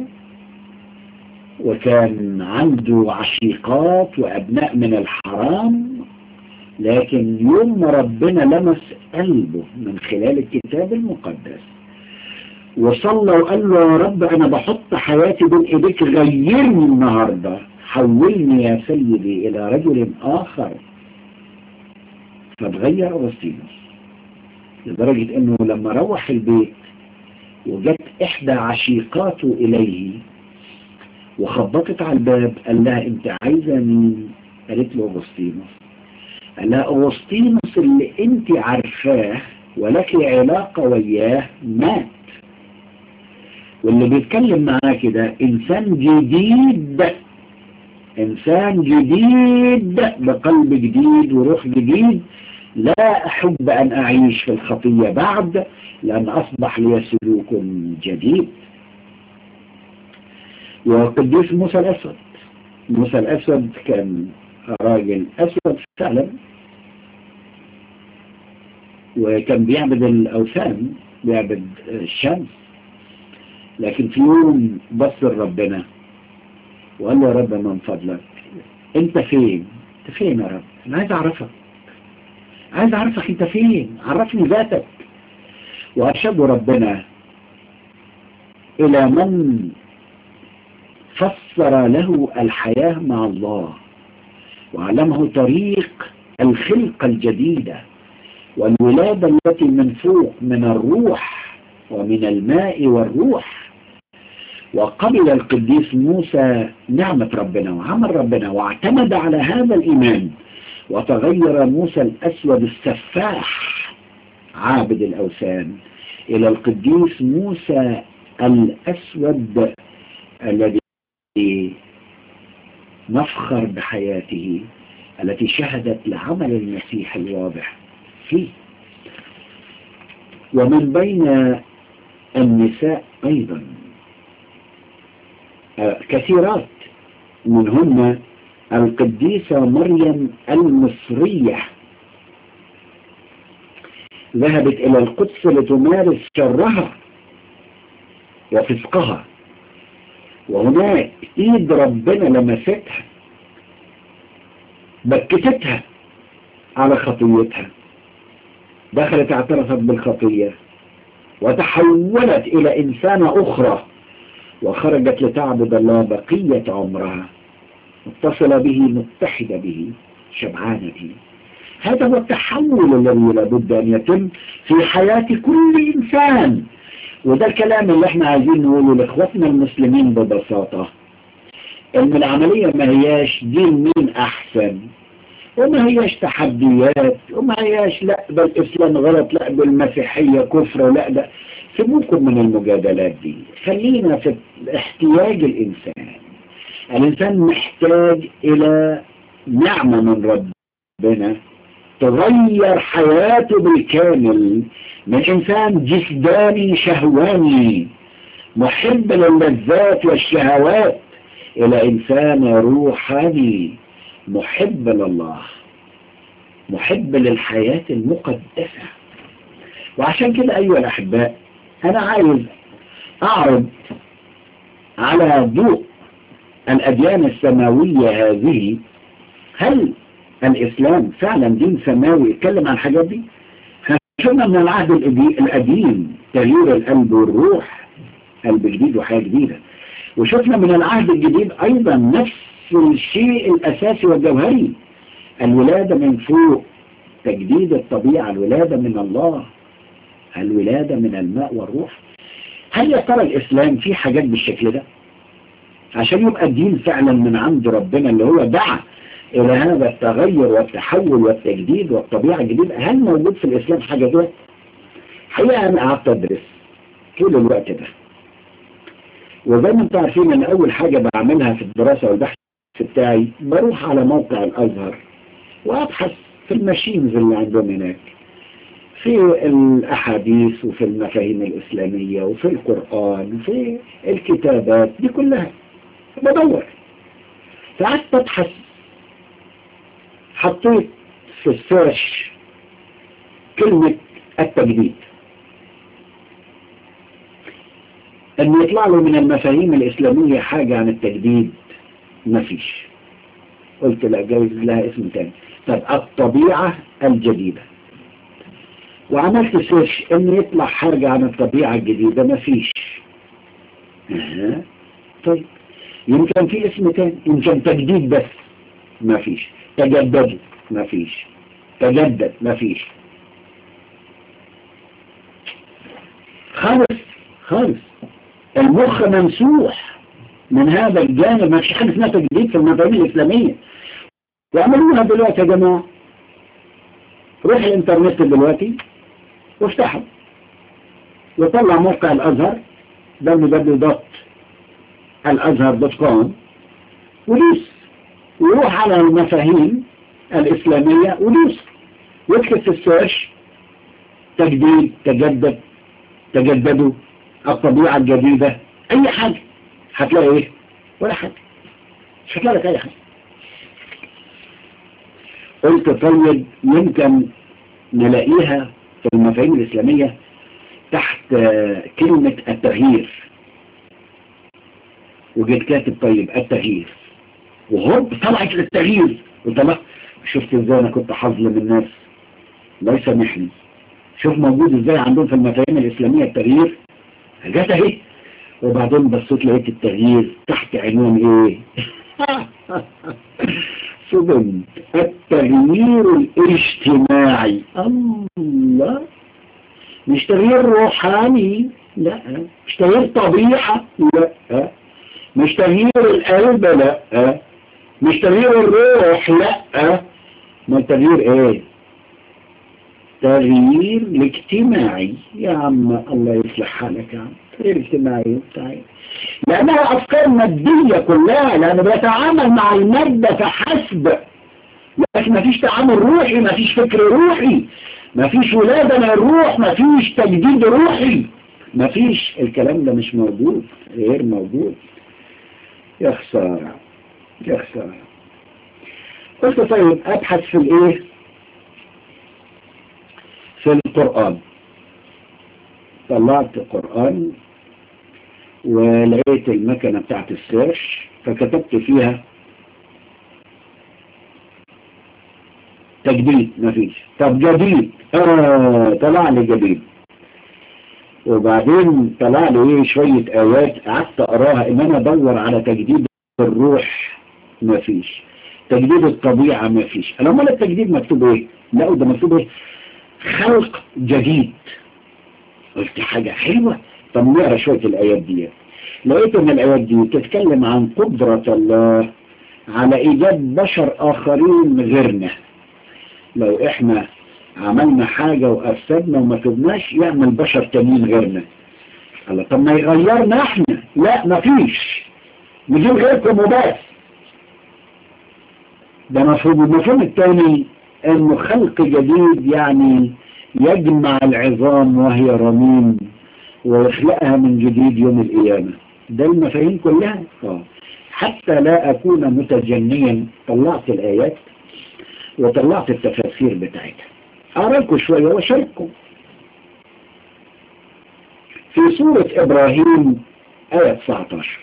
وكان عنده عشيقات وأبناء من الحرام لكن يوم ما ربنا لمس قلبه من خلال الكتاب المقدس وصلى وقال له يا رب أنا بحط حياتي بين إيديك غيرني النهاردة حولني يا سيدي إلى رجل آخر فتغير أغسطينوس لدرجة أنه لما روح البيت وجت إحدى عشيقاته إليه وخبطت على الباب قال لها أنت عايزة مين؟ قالت له أغسطينوس قال لها أغسطينوس اللي أنت عارفاه ولك علاقة وياه مات واللي بيتكلم معاك ده إنسان جديد إنسان جديد بقلب جديد وروح جديد لا أحب أن أعيش في الخطية بعد لأن أصبح لي سلوك جديد وقديس موسى الأسود موسى الأسود كان راجل أسود فعلا وكان بيعبد الأوثان بيعبد الشمس لكن في يوم بص ربنا وقال له يا رب من فضلك انت فين انت فين يا رب انا عايز اعرفك عايز اعرفك انت فين عرفني ذاتك وارشده ربنا الى من فسر له الحياة مع الله وعلمه طريق الخلقة الجديدة والولادة التي من فوق من الروح ومن الماء والروح وقبل القديس موسى نعمة ربنا وعمل ربنا واعتمد على هذا الإيمان وتغير موسى الأسود السفاح عابد الأوثان إلى القديس موسى الأسود الذي نفخر بحياته التي شهدت لعمل المسيح الواضح فيه ومن بين النساء أيضا كثيرات منهن القديسة مريم المصرية ذهبت إلى القدس لتمارس شرها وفسقها وهناك ايد ربنا لمستها بكتتها على خطيتها دخلت اعترفت بالخطية وتحولت الى انسانة اخرى وخرجت لتعبد الله بقية عمرها متصلة به متحدة به شبعانة به هذا هو التحول الذي لابد أن يتم في حياة كل إنسان وده الكلام اللي احنا عايزين نقوله لإخواتنا المسلمين ببساطة ان العملية ما هياش دين مين أحسن وما هياش تحديات وما هياش لا ده الإسلام غلط لا ده المسيحية كفر لا ده سيبوكم من المجادلات دي خلينا في احتياج الإنسان الإنسان محتاج إلى نعمة من ربنا تغير حياته بالكامل من إنسان جسداني شهواني محب للذات والشهوات إلى إنسان روحاني محب لله محب للحياة المقدسة وعشان كده أيها الأحباء أنا عايز أعرض على ضوء الأديان السماوية هذه هل الإسلام فعلا دين سماوي يتكلم عن الحاجات دي شفنا من العهد القديم تغيير القلب والروح قلب جديد وحياة جديدة وشفنا من العهد الجديد أيضا نفس الشيء الأساسي والجوهري الولادة من فوق تجديد الطبيعة الولادة من الله الولادة من الماء والروح هل يا ترى الإسلام فيه حاجات بالشكل ده عشان يبقى الدين فعلا من عند ربنا اللي هو دعا إلى هذا التغير والتحول والتجديد والطبيعة الجديدة هل موجود في الإسلام حاجة ده حقيقة أنا قعدت أدرس طول الوقت ده وزي ما انتم عارفين ان اول حاجة بعملها في الدراسة والبحث بتاعي بروح على موقع الازهر وابحث في الماشينز اللي عندهم هناك في الاحاديث وفي المفاهيم الاسلامية وفي القرآن وفي الكتابات دي كلها بدور فقعدت ابحث حطيت في السيرش كلمة التجديد ان يطلع له من المفاهيم الاسلامية حاجة عن التجديد مفيش قلت لا جايز لها اسم تاني طب الطبيعة الجديدة وعملت سيرش ان يطلع حاجة عن الطبيعة الجديدة مفيش أه. طيب يمكن في اسم تاني يمكن تجديد بس مفيش تجدد مفيش تجدد مفيش خالص خالص المخ ممسوح من هذا الجانب ما فيش حاجه اسمها تجديد في المفاهيم الاسلاميه واعملوها دلوقتي يا جماعه روح الانترنت دلوقتي وافتحه وطلع موقع الازهر www.الازهر.com ودوس وروح على المفاهيم الاسلاميه ودوس واكتب في السيرش تجديد تجدد تجددوا الطبيعة الجديدة اي حاجة هتلاقي ايه ولا حاجة مش هتلاقي لك اي حاجة قلت طيب يمكن نلاقيها في المفاهيم الاسلامية تحت كلمة التغيير وجيت كاتب طيب التغيير وهوب طلعت للتغيير وطلع شفت ازاي انا كنت حظلم الناس الله يسامحني شوف موجود ازاي عندهم في المفاهيم الاسلامية التغيير جت اهي وبعدين بصيت لقيت التغيير تحت عنوان ايه صدمت التغيير الاجتماعي الله مش تغيير روحاني لا مش تغيير طبيعة لا مش تغيير القلب لا مش تغيير الروح لا ما تغيير ايه تغيير الاجتماعي يا عم الله يصلح حالك يا عم تغيير اجتماعي بتاعي لأنها أفكار مادية كلها لأنه بيتعامل مع المادة فحسب لكن ما فيش تعامل روحي ما فيش فكر روحي ما فيش ولادة من الروح ما فيش تجديد روحي ما فيش الكلام ده مش موجود غير موجود يا خسارة يا خسارة قلت طيب أبحث في الإيه في القرآن طلعت القرآن ولقيت المكنة بتاعت السيرش فكتبت فيها تجديد مفيش طب جديد اه طلع لي جديد وبعدين طلع لي ايه شوية ايات قعدت اقراها ان انا ادور على تجديد الروح مفيش تجديد الطبيعة مفيش انا امال التجديد مكتوب ايه لا ده مكتوب ايه خلق جديد قلت حاجة حلوة طب نقرا شوية الآيات دي لقيت ان الآيات دي تتكلم عن قدرة الله على إيجاد بشر آخرين غيرنا لو إحنا عملنا حاجة وأفسدنا وما تبناش يعمل بشر تانيين غيرنا قال طب ما يغيرنا إحنا لا مفيش نجيب غيركم وبس ده مفهوم المفهوم الثاني انه خلق جديد يعني يجمع العظام وهي رميم ويخلقها من جديد يوم القيامة ده المفاهيم كلها اه حتى لا اكون متجنيا طلعت الايات وطلعت التفاسير بتاعتها اقرا لكم شوية واشارككم في في سورة إبراهيم آية 19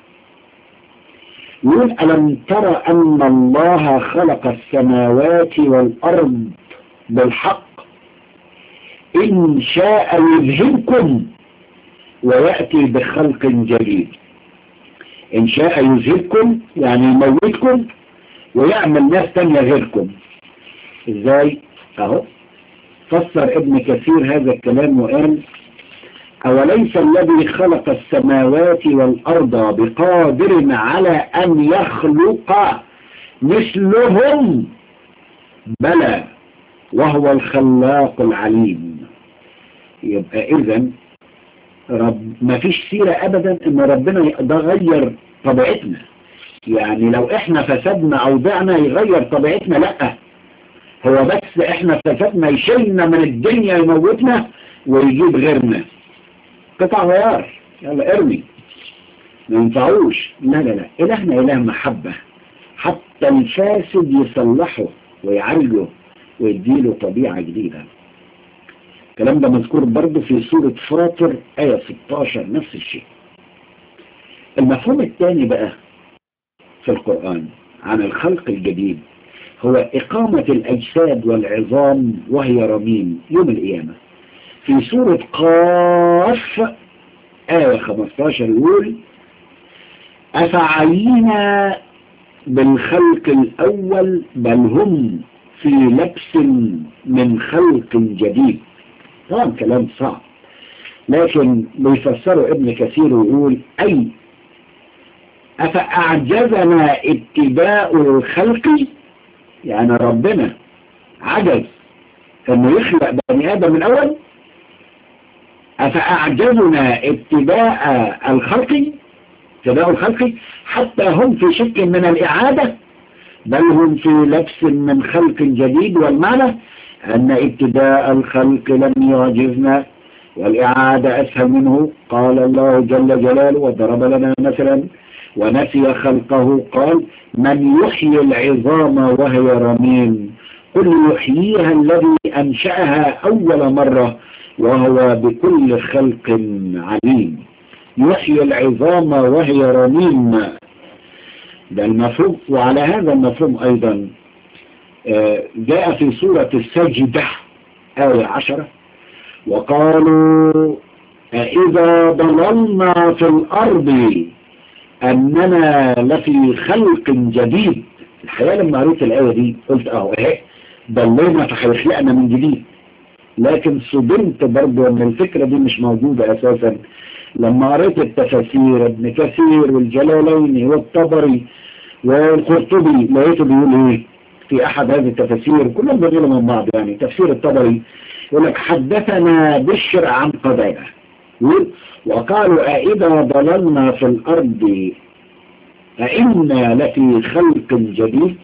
يقول ألم ترى أن الله خلق السماوات والأرض بالحق إن شاء يذهبكم ويأتي بخلق جديد إن شاء يذهبكم يعني يموتكم ويعمل ناس تانية غيركم إزاي؟ أهو فسر ابن كثير هذا الكلام وقال أوليس الذي خلق السماوات والأرض بقادر على أن يخلق مثلهم بلى وهو الخلاق العليم يبقى إذن رب ما فيش سيرة أبدا إن ربنا يغير طبيعتنا يعني لو إحنا فسدنا أو ضعنا يغير طبيعتنا لأ هو بس إحنا فسدنا يشيلنا من الدنيا يموتنا ويجيب غيرنا قطع غيار يلا ارمي ما ينفعوش لا لا لا إلهنا إله محبة حتى الفاسد يصلحه ويعالجه ويديله طبيعة جديدة الكلام ده مذكور برضه في سورة فاطر آية 16 نفس الشيء المفهوم الثاني بقى في القرآن عن الخلق الجديد هو إقامة الأجساد والعظام وهي رميم يوم القيامة في سورة قاف آية 15 يقول أفعينا بالخلق الأول بل هم في لبس من خلق جديد طبعا كلام صعب لكن بيفسره ابن كثير ويقول أي أفأعجزنا اتباع الخلق يعني ربنا عجز انه يخلق بني ادم من الاول افأعجزنا اتباع الخلق اتباع الخلق حتى هم في شك من الاعادة بل هم في لبس من خلق جديد والمعنى ان ابتداء الخلق لم يعجزنا والإعادة أسهل منه قال الله جل جلاله وضرب لنا مثلا ونسي خلقه قال من يحيي العظام وهي رميم قل يحييها الذي أنشأها أول مرة وهو بكل خلق عليم يحيي العظام وهي رميم ده المفهوم وعلى هذا المفهوم أيضا جاء في سورة السجدة آية عشرة وقالوا إذا ضللنا في الأرض أننا لفي خلق جديد الحقيقة لما قريت الآية دي قلت أهو إيه ضلينا فهيخلقنا من جديد لكن صدمت برضه أن الفكرة دي مش موجودة أساسا لما قريت التفاسير ابن كثير والجلالين والطبري والقرطبي لقيته بيقول إيه في أحد هذه التفاسير كلهم بيقولوا من بعض يعني تفسير الطبري يقول لك حدثنا بشر عن قبائل وقالوا أئذا ضللنا في الأرض أئنا لفي خلق جديد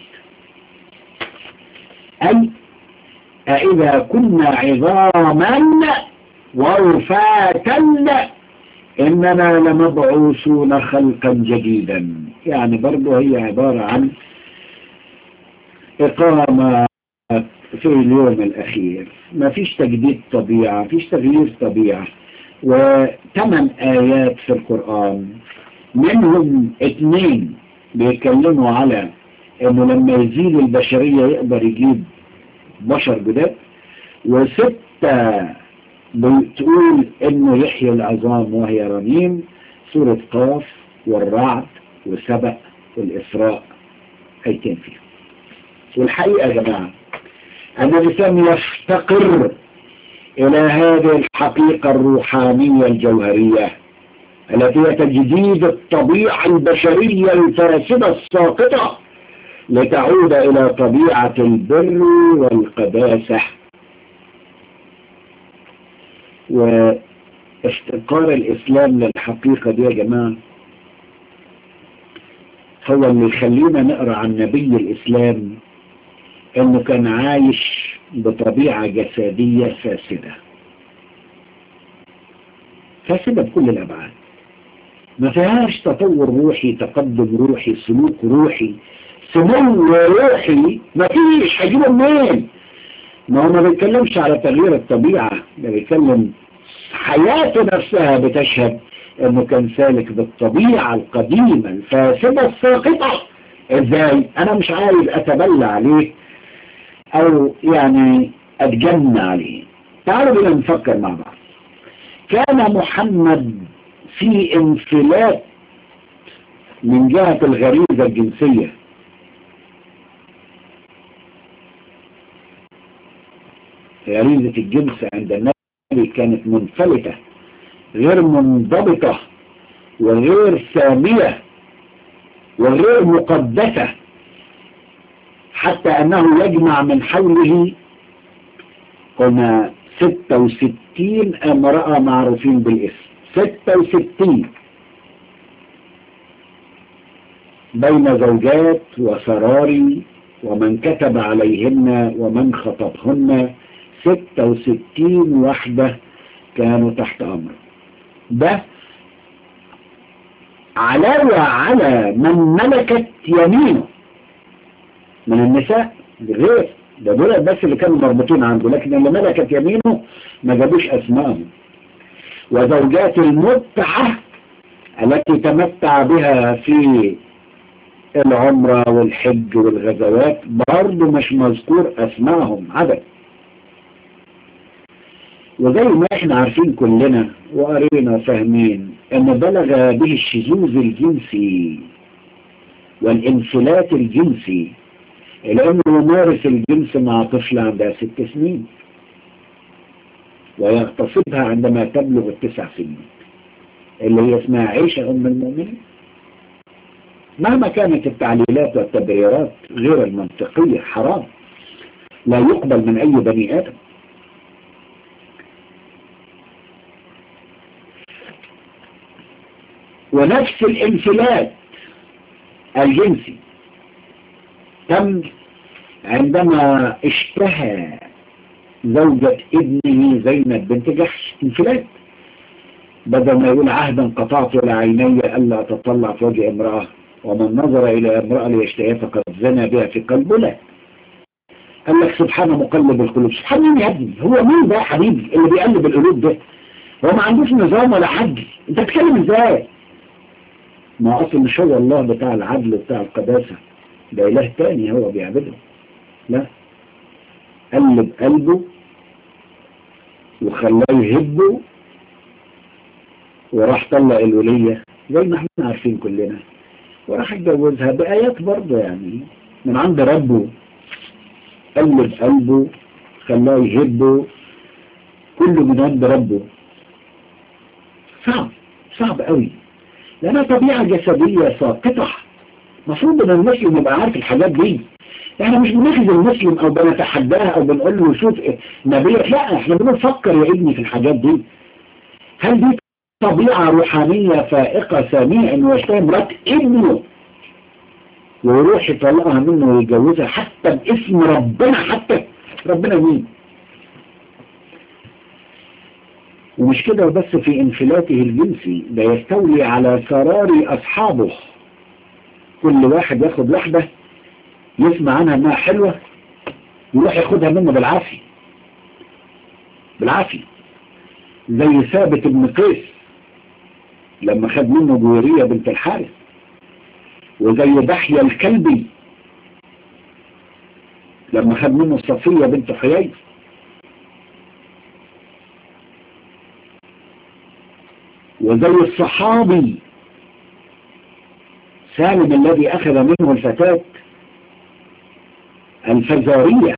أي أئذا كنا عظاما ورفاتا إننا لمبعوثون خلقا جديدا يعني برضه هي عبارة عن إقامة في اليوم الأخير ما فيش تجديد طبيعة فيش تغيير طبيعة وثمان آيات في القرآن منهم اثنين بيتكلموا على انه لما يزيد البشرية يقدر يجيب بشر جداد وستة بتقول انه يحيي العظام وهي رميم سورة قاف والرعد وسبأ والإسراء ايتين فيهم والحقيقة يا جماعة أن الإنسان يفتقر إلى هذه الحقيقة الروحانية الجوهرية التي هي تجديد الطبيعة البشرية الفاسدة الساقطة لتعود إلى طبيعة البر والقداسة وافتقار الإسلام للحقيقة دي يا جماعة هو اللي يخلينا نقرأ عن نبي الإسلام انه كان عايش بطبيعة جسدية فاسدة فاسدة بكل الابعاد ما فيهاش تطور روحي تقدم روحي سلوك روحي سمو روحي ما فيش هجيبه منين ما هو ما بيتكلمش على تغيير الطبيعة ده بيتكلم حياته نفسها بتشهد انه كان سالك بالطبيعة القديمة الفاسدة الساقطة ازاي انا مش عايز اتبلى عليه او يعني اتجنى عليه تعالوا بنا نفكر مع بعض كان محمد في انفلات من جهة الغريزة الجنسية غريزة الجنس عند النبي كانت منفلتة غير منضبطة وغير سامية وغير مقدسة حتى أنه يجمع من حوله قلنا 66 امرأة معروفين بالاسم 66 بين زوجات وسراري ومن كتب عليهن ومن خطبهن 66 وحدة كانوا تحت أمر ده علاوة على من ملكت يمينه من النساء غير ده دول بس اللي كانوا مربوطين عنده لكن اللي ملكت يمينه ما جابوش أسمائهم وزوجات المتعة التي تمتع بها في العمرة والحج والغزوات برضه مش مذكور أسمائهم عدد وزي ما احنا عارفين كلنا وقرينا فاهمين ان بلغ به الشذوذ الجنسي والانفلات الجنسي الأم يمارس الجنس مع طفل عندها ست سنين ويغتصبها عندما تبلغ التسع سنين اللي هي اسمها عيشة أم المؤمنين مهما كانت التعليلات والتبريرات غير المنطقية حرام لا يقبل من أي بني آدم ونفس الانفلات الجنسي تم عندما اشتهى زوجة ابنه زينب بنت جحش انفلات بدل ما يقول عهدا قطعت إلى عيني ألا تطلع في وجه امرأة ومن نظر إلى امرأة ليشتهيها فقد زنى بها في قلبه لا قال لك سبحان مقلب القلوب سبحان مين يا ابني هو مين ده يا حبيبي اللي بيقلب القلوب ده هو ما عندوش نظام ولا حج انت بتتكلم ازاي ما اصل مش هو الله بتاع العدل بتاع القداسة ده اله تاني هو بيعبده لا قلب قلبه وخلاه يهبه وراح طلق الولية زي ما احنا عارفين كلنا وراح اتجوزها بآيات برضه يعني من عند ربه قلب قلبه خلاه يهبه كله من عند ربه صعب صعب قوي لأنها طبيعة جسدية ساقطة مفروض ان المسلم يبقى عارف الحاجات دي احنا مش بناخذ المسلم او بنتحداها او بنقول له شوف نبيك لا احنا بنفكر يا ابني في الحاجات دي هل دي طبيعة روحانية فائقة سامية انه يشتهي مرات ابنه ويروح يطلقها منه ويجوزها حتى باسم ربنا حتى ربنا مين ومش كده بس في انفلاته الجنسي ده يستولي على سرار اصحابه كل واحد ياخد واحدة يسمع عنها انها حلوة يروح ياخدها منه بالعافية بالعافية زي ثابت بن قيس لما خد منه جويرية بنت الحارث وزي دحية الكلبي لما خد منه صفية بنت حيي وزي الصحابي سالم الذي أخذ منه الفتاة الفزارية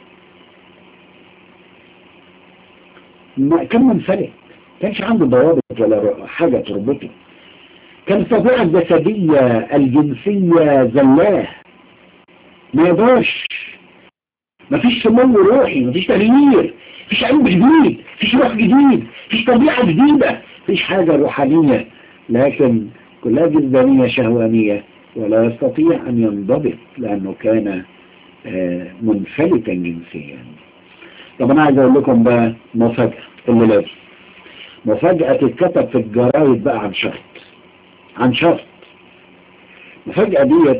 ما كان منفلت كانش عنده ضوابط ولا حاجة تربطه كان طبيعة الجسدية الجنسية زلاه ما يقدرش مفيش سمو روحي مفيش تغيير مفيش علم جديد مفيش روح جديد مفيش طبيعة جديدة مفيش حاجة روحانية لكن كلها جسدانية شهوانية ولا يستطيع أن ينضبط لأنه كان منفلتا جنسيا طب أنا عايز أقول لكم بقى مفاجأة اللي لازم مفاجأة تتكتب في الجرايد بقى عن شرط عن شرط المفاجأة ديت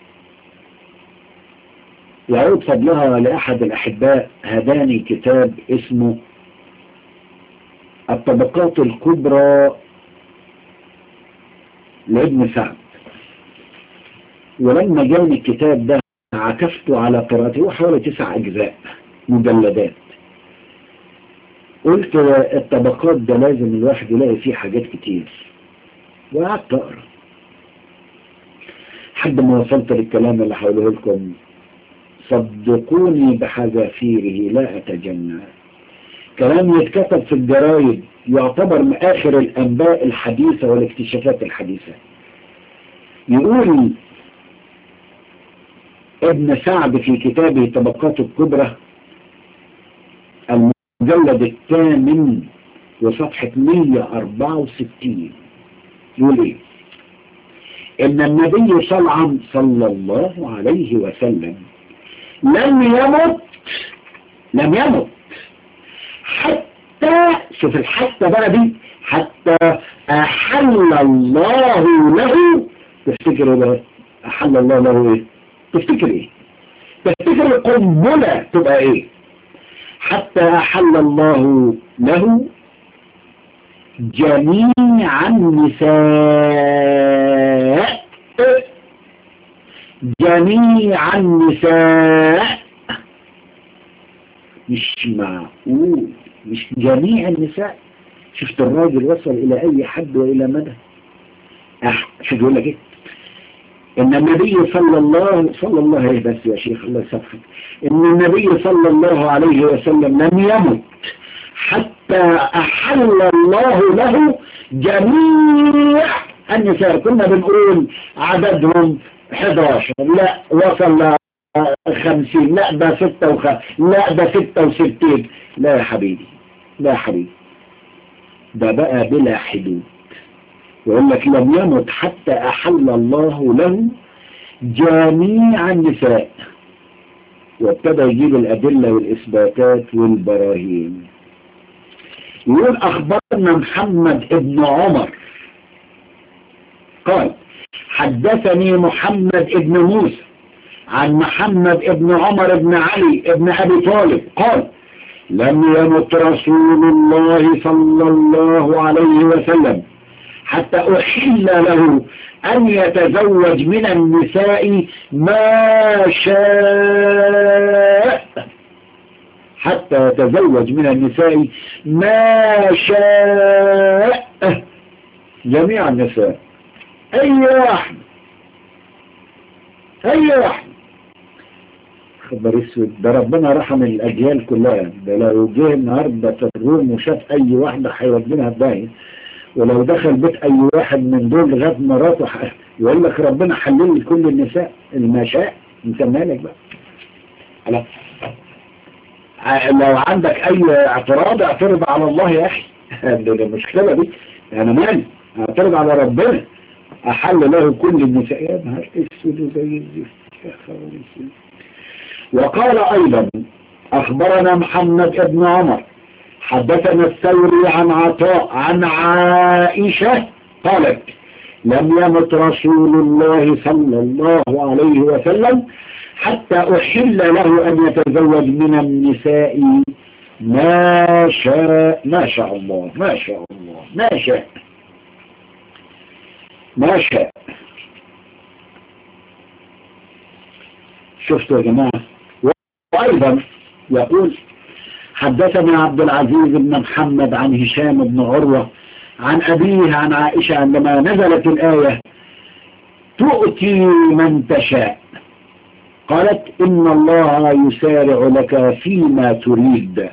يعود فضلها لأحد الأحباء هداني كتاب اسمه الطبقات الكبرى لابن سعد ولما جاني الكتاب ده عكفت على قراءته هو حوالي تسع أجزاء مجلدات قلت الطبقات ده لازم الواحد يلاقي فيه حاجات كتير وقعدت أقرأ لحد ما وصلت للكلام اللي هقوله لكم صدقوني بحذافيره لا أتجنى كلام يتكتب في الجرايد يعتبر من آخر الأنباء الحديثة والاكتشافات الحديثة يقول ابن سعد في كتابه طبقات الكبرى المجلد الثامن وصفحة 164 يقول ايه ان النبي صلى صلى الله عليه وسلم لم يمت لم يمت حتى شوف الحتى بقى دي حتى احل الله له تفتكر ده احل الله له ايه تفتكر ايه تفتكر القنبلة تبقى ايه حتى احل الله له جميع النساء جميع النساء مش معقول مش جميع النساء شفت الراجل وصل الى اي حد والى مدى أح شو يقول لك ايه ان النبي صلى الله صلى الله عليه بس يا شيخ الله يسامحك ان النبي صلى الله عليه وسلم لم يمت حتى احل الله له جميع النساء كنا بنقول عددهم 11 لا وصل ل 50 لا ده 56 لا ده 66 لا يا حبيبي لا يا حبيبي ده بقى بلا حدود يقول لك لم يمت حتى أحل الله له جميع النساء وابتدى يجيب الأدلة والإثباتات والبراهين يقول أخبرنا محمد ابن عمر قال حدثني محمد ابن موسى عن محمد ابن عمر بن علي ابن أبي طالب قال لم يمت رسول الله صلى الله عليه وسلم حتى أحل له أن يتزوج من النساء ما شاء حتى يتزوج من النساء ما شاء جميع النساء أي واحد أي واحد خبر اسود ده ربنا رحم الأجيال كلها ده لو جه النهارده في الروم وشاف أي واحدة هيودينها بداية ولو دخل بيت اي واحد من دول لغايه مراته يقول لك ربنا حلل لكل النساء المشاء انت مالك بقى لا لو عندك اي اعتراض اعترض على الله يا اخي ده المشكله دي انا مالي اعترض على ربنا احل له كل النساء يا نهار اسود زي الزفت يا خوي وقال ايضا اخبرنا محمد بن عمر حدثنا الثوري عن عطاء عن عائشة قالت لم يمت رسول الله صلى الله عليه وسلم حتى أحل له أن يتزوج من النساء ما شاء ما شاء الله ما شاء الله ما شاء ما شاء شفتوا يا جماعة وأيضا يقول حدثني عبد العزيز بن محمد عن هشام بن عروة عن أبيه عن عائشة عندما نزلت الآية تؤتي من تشاء قالت إن الله يسارع لك فيما تريد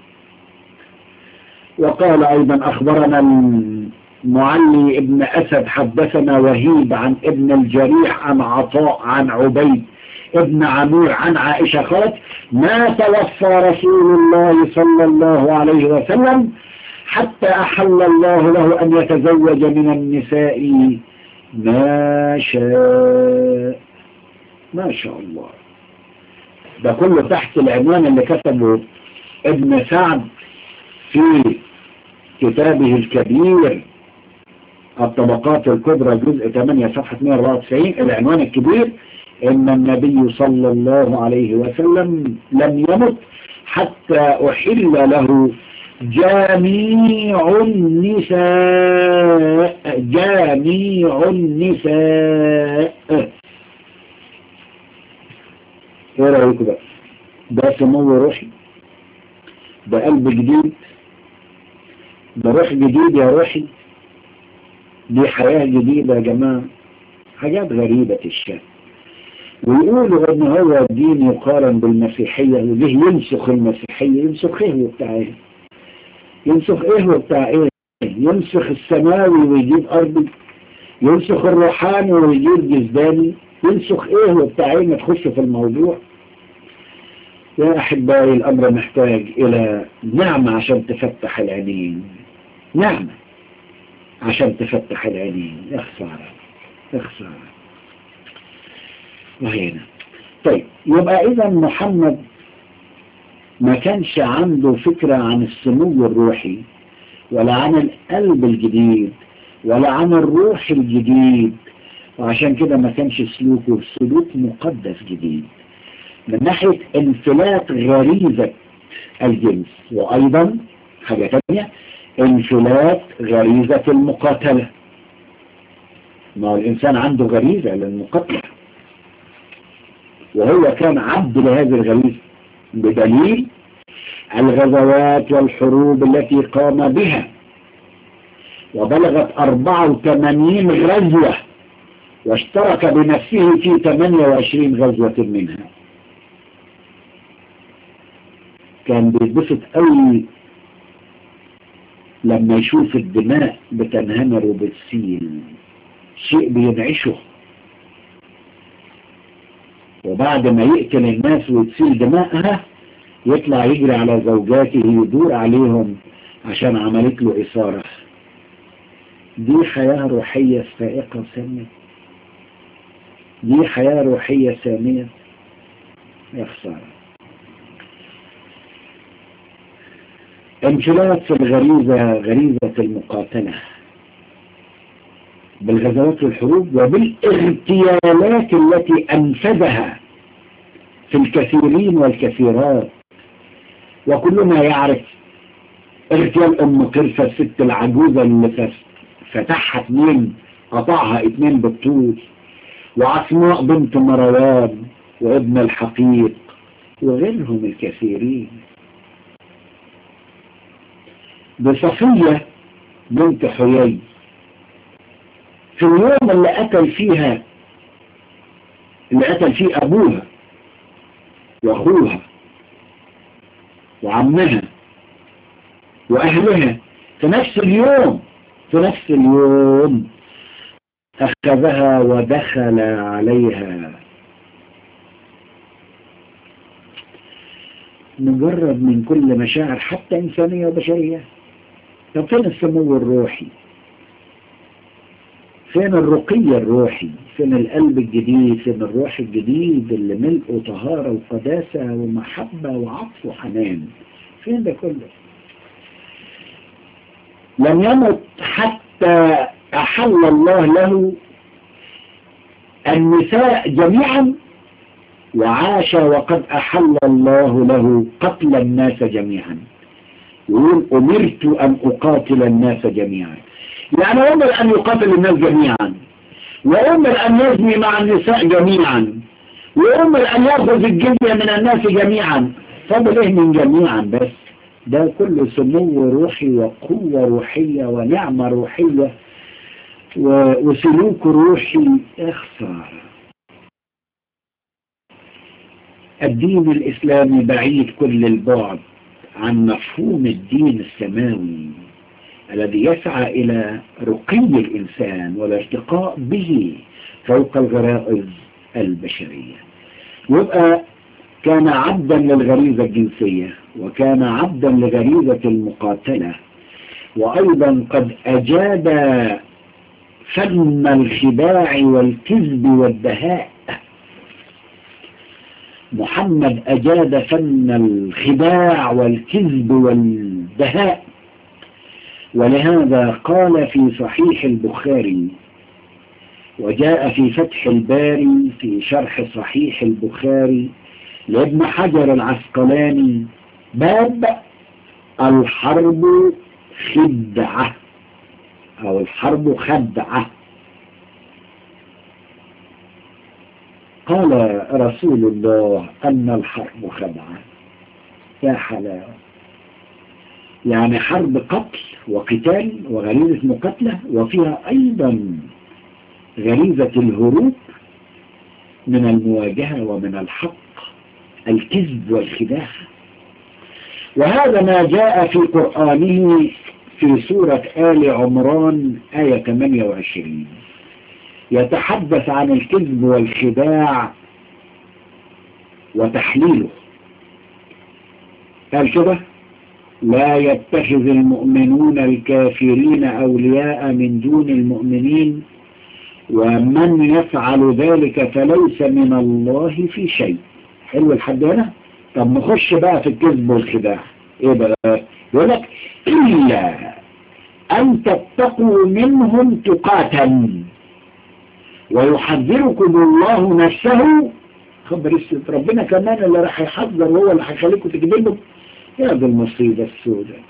وقال أيضا أخبرنا المعلي ابن أسد حدثنا وهيب عن ابن الجريح عن عطاء عن عبيد ابن عمير عن عائشة قالت ما توفى رسول الله صلى الله عليه وسلم حتى أحل الله له أن يتزوج من النساء ما شاء ما شاء الله ده كله تحت العنوان اللي كتبه ابن سعد في كتابه الكبير الطبقات الكبرى جزء 8 صفحة 194 العنوان الكبير ان النبي صلى الله عليه وسلم لم يمت حتى احل له جميع النساء جميع النساء ايه رأيكم بقى ده سمو روحي ده قلب جديد ده روح جديد يا روحي دي حياة جديدة يا جماعة حاجات غريبة الشأن ويقولوا ان هو الدين يقارن بالمسيحية وله ينسخ المسيحية ينسخ ايه وبتاع ايه ينسخ ايه وبتاع ايه ينسخ السماوي ويجيب ارضي ينسخ الروحاني ويجيب جزداني ينسخ ايه وبتاع ايه ما تخش في الموضوع يا احبائي الامر محتاج الى نعمة عشان تفتح العينين نعمة عشان تفتح العينين يا خسارة يا خسارة وهنا طيب يبقى اذا محمد ما كانش عنده فكرة عن السمو الروحي ولا عن القلب الجديد ولا عن الروح الجديد وعشان كده ما كانش سلوكه سلوك مقدس جديد من ناحية انفلات غريزة الجنس وأيضا حاجة تانية انفلات غريزة المقاتلة ما هو الإنسان عنده غريزة للمقاتلة وهو كان عبد لهذه الغريزة بدليل الغزوات والحروب التي قام بها وبلغت 84 غزوة واشترك بنفسه في 28 غزوة منها كان بيتبسط قوي لما يشوف الدماء بتنهمر وبتسيل شيء بينعشه وبعد ما يقتل الناس وتسيل دماءها يطلع يجري على زوجاته يدور عليهم عشان عملت له إثارة دي حياة روحية سائقة سامية دي حياة روحية سامية يا خسارة انفلات في الغريزة غريزة المقاتلة بالغزوات والحروب وبالاغتيالات التي أنفذها في الكثيرين والكثيرات وكلنا يعرف اغتيال أم قرفة الست العجوزة اللي فتحها اتنين قطعها اتنين بالطول وعصماء بنت مروان وابن الحقيق وغيرهم الكثيرين بصفية بنت حيي في اليوم اللي قتل فيها اللي قتل فيه أبوها وأخوها وعمها وأهلها في نفس اليوم في نفس اليوم أخذها ودخل عليها مجرد من كل مشاعر حتى إنسانية وبشرية طب فين السمو الروحي فين الرقي الروحي فين القلب الجديد فين الروح الجديد اللي ملئه طهارة وقداسة ومحبة وعطف وحنان فين ده كله لم يمت حتى أحل الله له النساء جميعا وعاش وقد أحل الله له قتل الناس جميعا يقول أمرت أن أقاتل الناس جميعا يعني أمر أن يقاتل الناس جميعا وأمر أن يزني مع النساء جميعا وأمر أن يأخذ الجزية من الناس جميعا فضل إيه من جميعا بس ده كله سمو روحي وقوة روحية ونعمة روحية وسلوك روحي اخسر الدين الإسلامي بعيد كل البعد عن مفهوم الدين السماوي الذي يسعى إلى رقي الإنسان والارتقاء به فوق الغرائز البشرية يبقى كان عبدا للغريزة الجنسية وكان عبدا لغريزة المقاتلة وأيضا قد أجاد فن الخداع والكذب والدهاء محمد أجاد فن الخداع والكذب والدهاء ولهذا قال في صحيح البخاري وجاء في فتح الباري في شرح صحيح البخاري لابن حجر العسقلاني باب الحرب خدعة أو الحرب خدعة قال رسول الله أن الحرب خدعة يا حلاوة يعني حرب قتل وقتال وغريزة مقاتلة وفيها أيضا غريزة الهروب من المواجهة ومن الحق الكذب والخداع وهذا ما جاء في قرآنه في سورة آل عمران آية 28 يتحدث عن الكذب والخداع وتحليله قال كده لا يتخذ المؤمنون الكافرين أولياء من دون المؤمنين ومن يفعل ذلك فليس من الله في شيء حلو الحد هنا طب نخش بقى في الكذب والخداع ايه بقى يقول لك إلا أن تتقوا منهم تقاتا ويحذركم الله نفسه خبر السيد ربنا كمان اللي راح يحذر وهو اللي هيخليكم تكذبوا يا دي المصيبة السوداء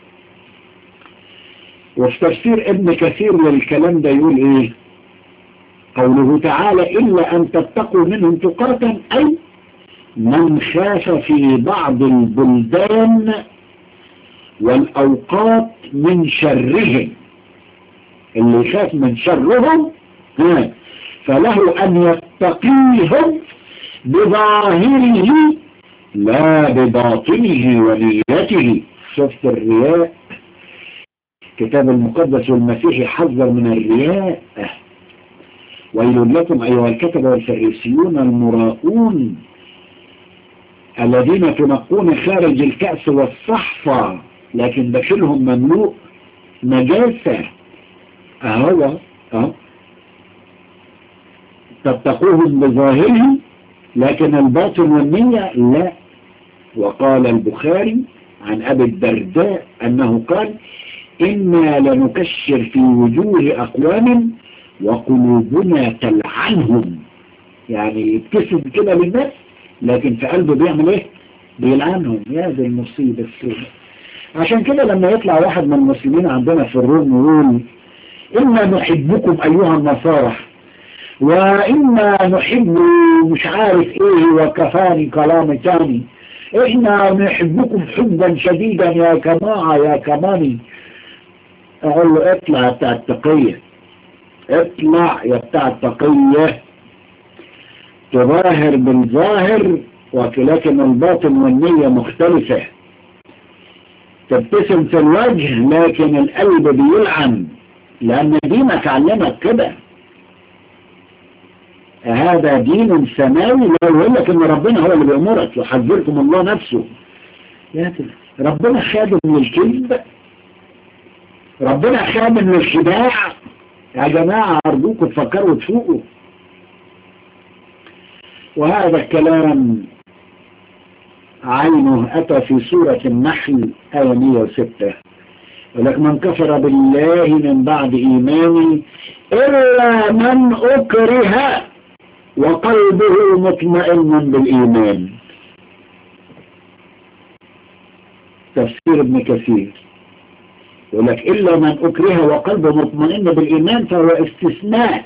وفي تفسير ابن كثير للكلام ده يقول ايه قوله تعالى إلا أن تتقوا منهم تقاتا أي من خاف في بعض البلدان والأوقات من شرهم اللي يخاف من شرهم ها فله أن يتقيهم بظاهره لا بباطنه ونيته شفت الرياء كتاب المقدس والمسيح حذر من الرياء ويل لكم أيها الكتب والفريسيون المراؤون الذين تنقون خارج الكأس والصحفة لكن داخلهم مملوء نجاسة أهو أهو تتقوهم بظاهرهم لكن الباطن والنية لا وقال البخاري عن أبي الدرداء أنه قال إنا لنكشر في وجوه أقوام وقلوبنا تلعنهم يعني يبتسم كده للناس لكن في قلبه بيعمل ايه بيلعنهم يا دي المصيبة السوداء عشان كده لما يطلع واحد من المسلمين عندنا في الروم يقول إنا نحبكم أيها النصارى وإنا نحب مش عارف ايه وكفاني كلام تاني إحنا نحبكم حبا شديدا يا جماعة يا كماني أقول له اطلع بتاع التقية اطلع يا بتاع التقية تظاهر بالظاهر ولكن الباطن والنية مختلفة تبتسم في الوجه لكن القلب بيلعن لأن دينك علمك كده هذا دين سماوي لا يقول لك ان ربنا هو اللي بيأمرك يحذركم الله نفسه يا ربنا خادم من الكذب ربنا خادم من الخداع يا جماعة أرجوكم تفكروا وتفوقوا وهذا الكلام عينه أتى في سورة النحل آية 106 ولك من كفر بالله من بعد إيمانه إلا من أكره وقلبه مطمئن بالإيمان تفسير ابن كثير يقول لك إلا من أكره وقلبه مطمئن بالإيمان فهو استثناء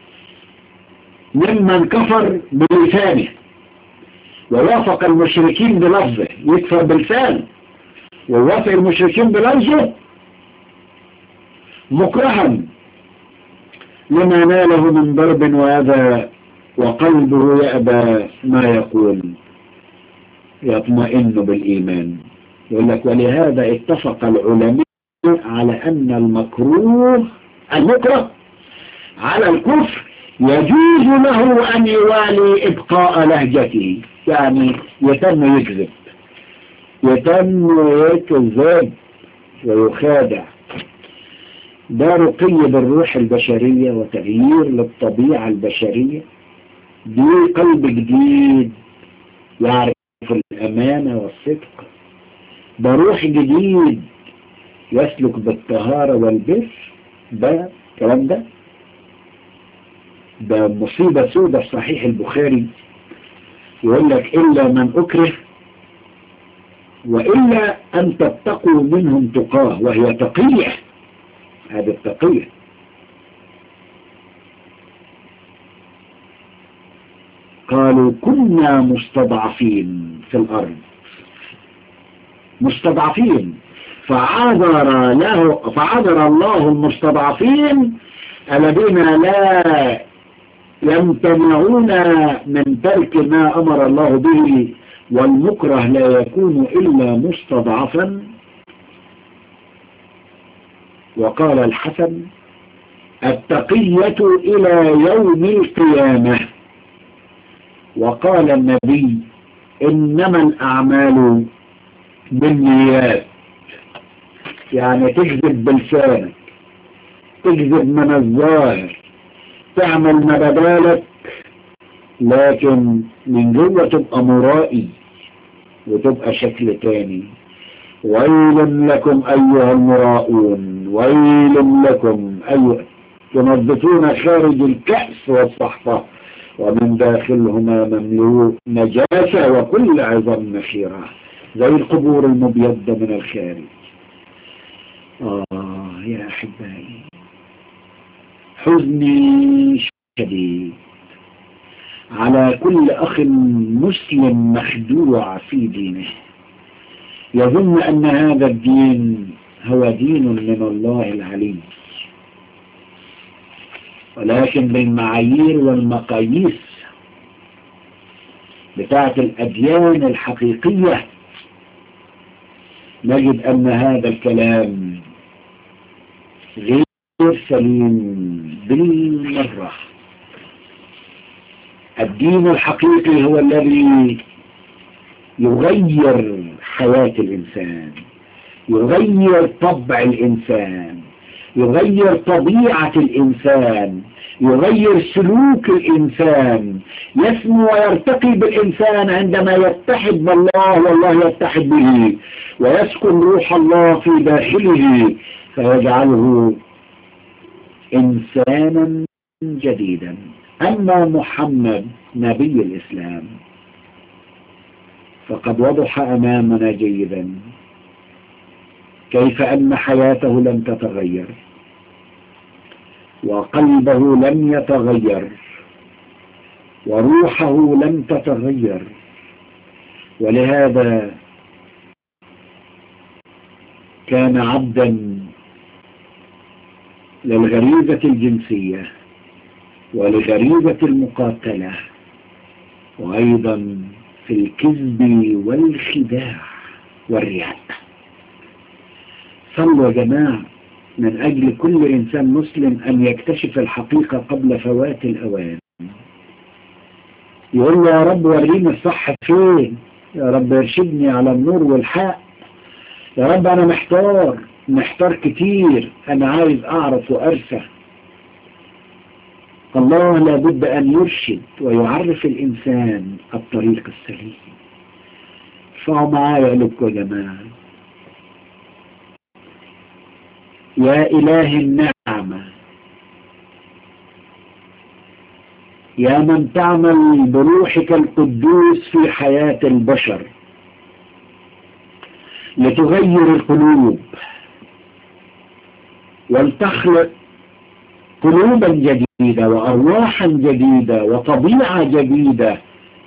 ممن كفر بلسانه ووافق المشركين بلفظه يكفر بلسانه ووافق المشركين بلفظه مكرها لما ناله من ضرب وأذى وقلبه يأبى ما يقول يطمئن بالإيمان يقول لك ولهذا اتفق العلماء على أن المكروه المكره على الكفر يجوز له أن يوالي إبقاء لهجته يعني يتم يكذب يتم يكذب ويخادع ده رقي بالروح البشرية وتغيير للطبيعة البشرية دي قلب جديد يعرف الأمانة والصدق ده روح جديد يسلك بالطهارة والبر ده الكلام ده ده مصيبة سودة في صحيح البخاري يقول لك إلا من أكره وإلا أن تتقوا منهم تقاه وهي تقية هذه التقية قالوا كنا مستضعفين في الأرض مستضعفين فعذر له فعذر الله المستضعفين الذين لا يمتنعون من ترك ما أمر الله به والمكره لا يكون إلا مستضعفا وقال الحسن التقية إلى يوم القيامة وقال النبي إنما الأعمال بالنيات يعني تكذب بلسانك تكذب من الظاهر تعمل ما بدالك لكن من جوه تبقى مرائي وتبقى شكل تاني ويل لكم أيها المراؤون ويل لكم أيها تنظفون خارج الكأس والصحفة ومن داخلهما مملوء نجاسة وكل عظم نخيرة زي القبور المبيضة من الخارج آه يا أحبائي حزني شديد على كل أخ مسلم مخدوع في دينه يظن أن هذا الدين هو دين من الله العلي ولكن بالمعايير والمقاييس بتاعة الأديان الحقيقية نجد أن هذا الكلام غير سليم بالمرة الدين الحقيقي هو الذي يغير حياة الإنسان يغير طبع الإنسان يغير طبيعة الإنسان يغير سلوك الإنسان يسمو ويرتقي بالإنسان عندما يتحد بالله والله يتحد به ويسكن روح الله في داخله فيجعله إنسانا جديدا أما محمد نبي الإسلام فقد وضح أمامنا جيدا كيف أن حياته لم تتغير وقلبه لم يتغير وروحه لم تتغير ولهذا كان عبدا للغريزة الجنسية ولغريزة المقاتلة وأيضا في الكذب والخداع والرياء صلوا يا جماعة من أجل كل إنسان مسلم أن يكتشف الحقيقة قبل فوات الأوان يقول له يا رب وريني الصح فين يا رب ارشدني على النور والحق يا رب أنا محتار محتار كتير أنا عايز أعرف وأرسى الله لابد أن يرشد ويعرف الإنسان الطريق السليم ارفعوا معايا قلوبكم يا جماعة يا إله النعمة يا من تعمل بروحك القدوس في حياة البشر لتغير القلوب ولتخلق قلوبا جديدة وأرواحا جديدة وطبيعة جديدة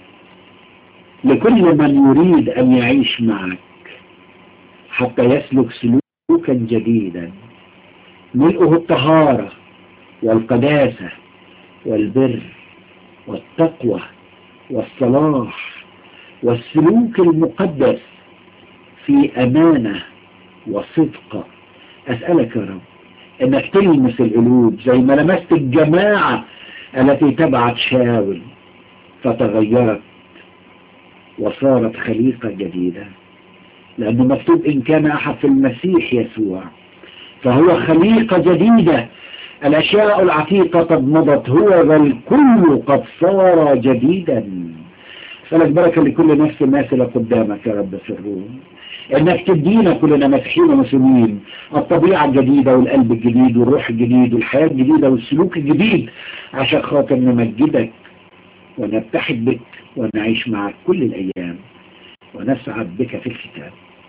لكل من يريد أن يعيش معك حتى يسلك سلوكا جديدا ملئه الطهارة والقداسة والبر والتقوى والصلاح والسلوك المقدس في أمانة وصدق أسألك يا رب انك تلمس القلوب زي ما لمست الجماعة التي تبعت شاول فتغيرت وصارت خليقة جديدة لأنه مكتوب إن كان أحد في المسيح يسوع فهو خليقة جديدة الأشياء العتيقة قد مضت هو والكل قد صار جديدا فلك بركة لكل نفس ماثلة قدامك يا رب في الروح انك تدينا كلنا مسيحيين ومسلمين الطبيعة الجديدة والقلب الجديد والروح الجديد والحياة الجديدة والسلوك الجديد عشان خاطر نمجدك ونتحد بك ونعيش معك كل الأيام ونسعد بك في الكتاب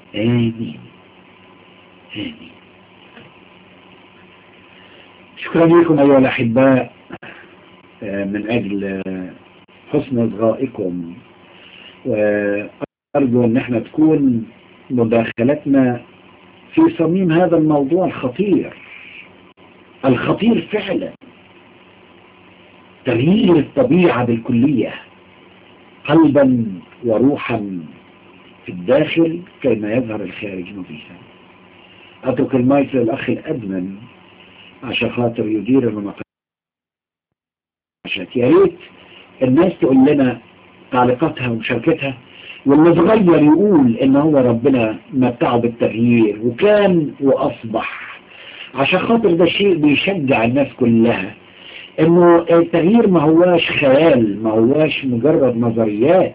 آمين آمين شكرا لكم أيها الأحباء من أجل حسن إصغائكم وأرجو أن احنا تكون مداخلتنا في صميم هذا الموضوع الخطير الخطير فعلا تغيير الطبيعة بالكلية قلبا وروحا في الداخل كيما يظهر الخارج نظيفا أترك المايك للأخ الأدمن عشان خاطر يدير المناقشات يا ريت الناس تقول لنا تعليقاتها ومشاركتها واللي صغير يقول ان هو ربنا متعه بالتغيير وكان واصبح عشان خاطر ده شيء بيشجع الناس كلها انه التغيير ما هواش خيال ما هواش مجرد نظريات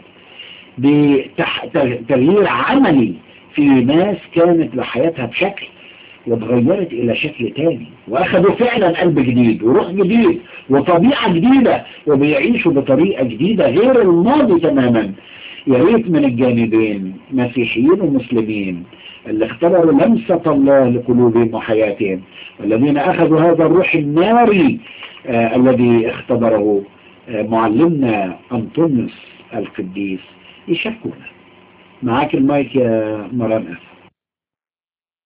بتغيير عملي في ناس كانت لحياتها بشكل واتغيرت الى شكل تاني واخدوا فعلا قلب جديد وروح جديد وطبيعة جديدة وبيعيشوا بطريقة جديدة غير الماضي تماما يا ريت من الجانبين مسيحيين ومسلمين اللي اختبروا لمسة الله لقلوبهم وحياتهم والذين اخذوا هذا الروح الناري آه الذي اختبره آه معلمنا انطونيوس القديس يشاركونا معاك المايك يا مران أف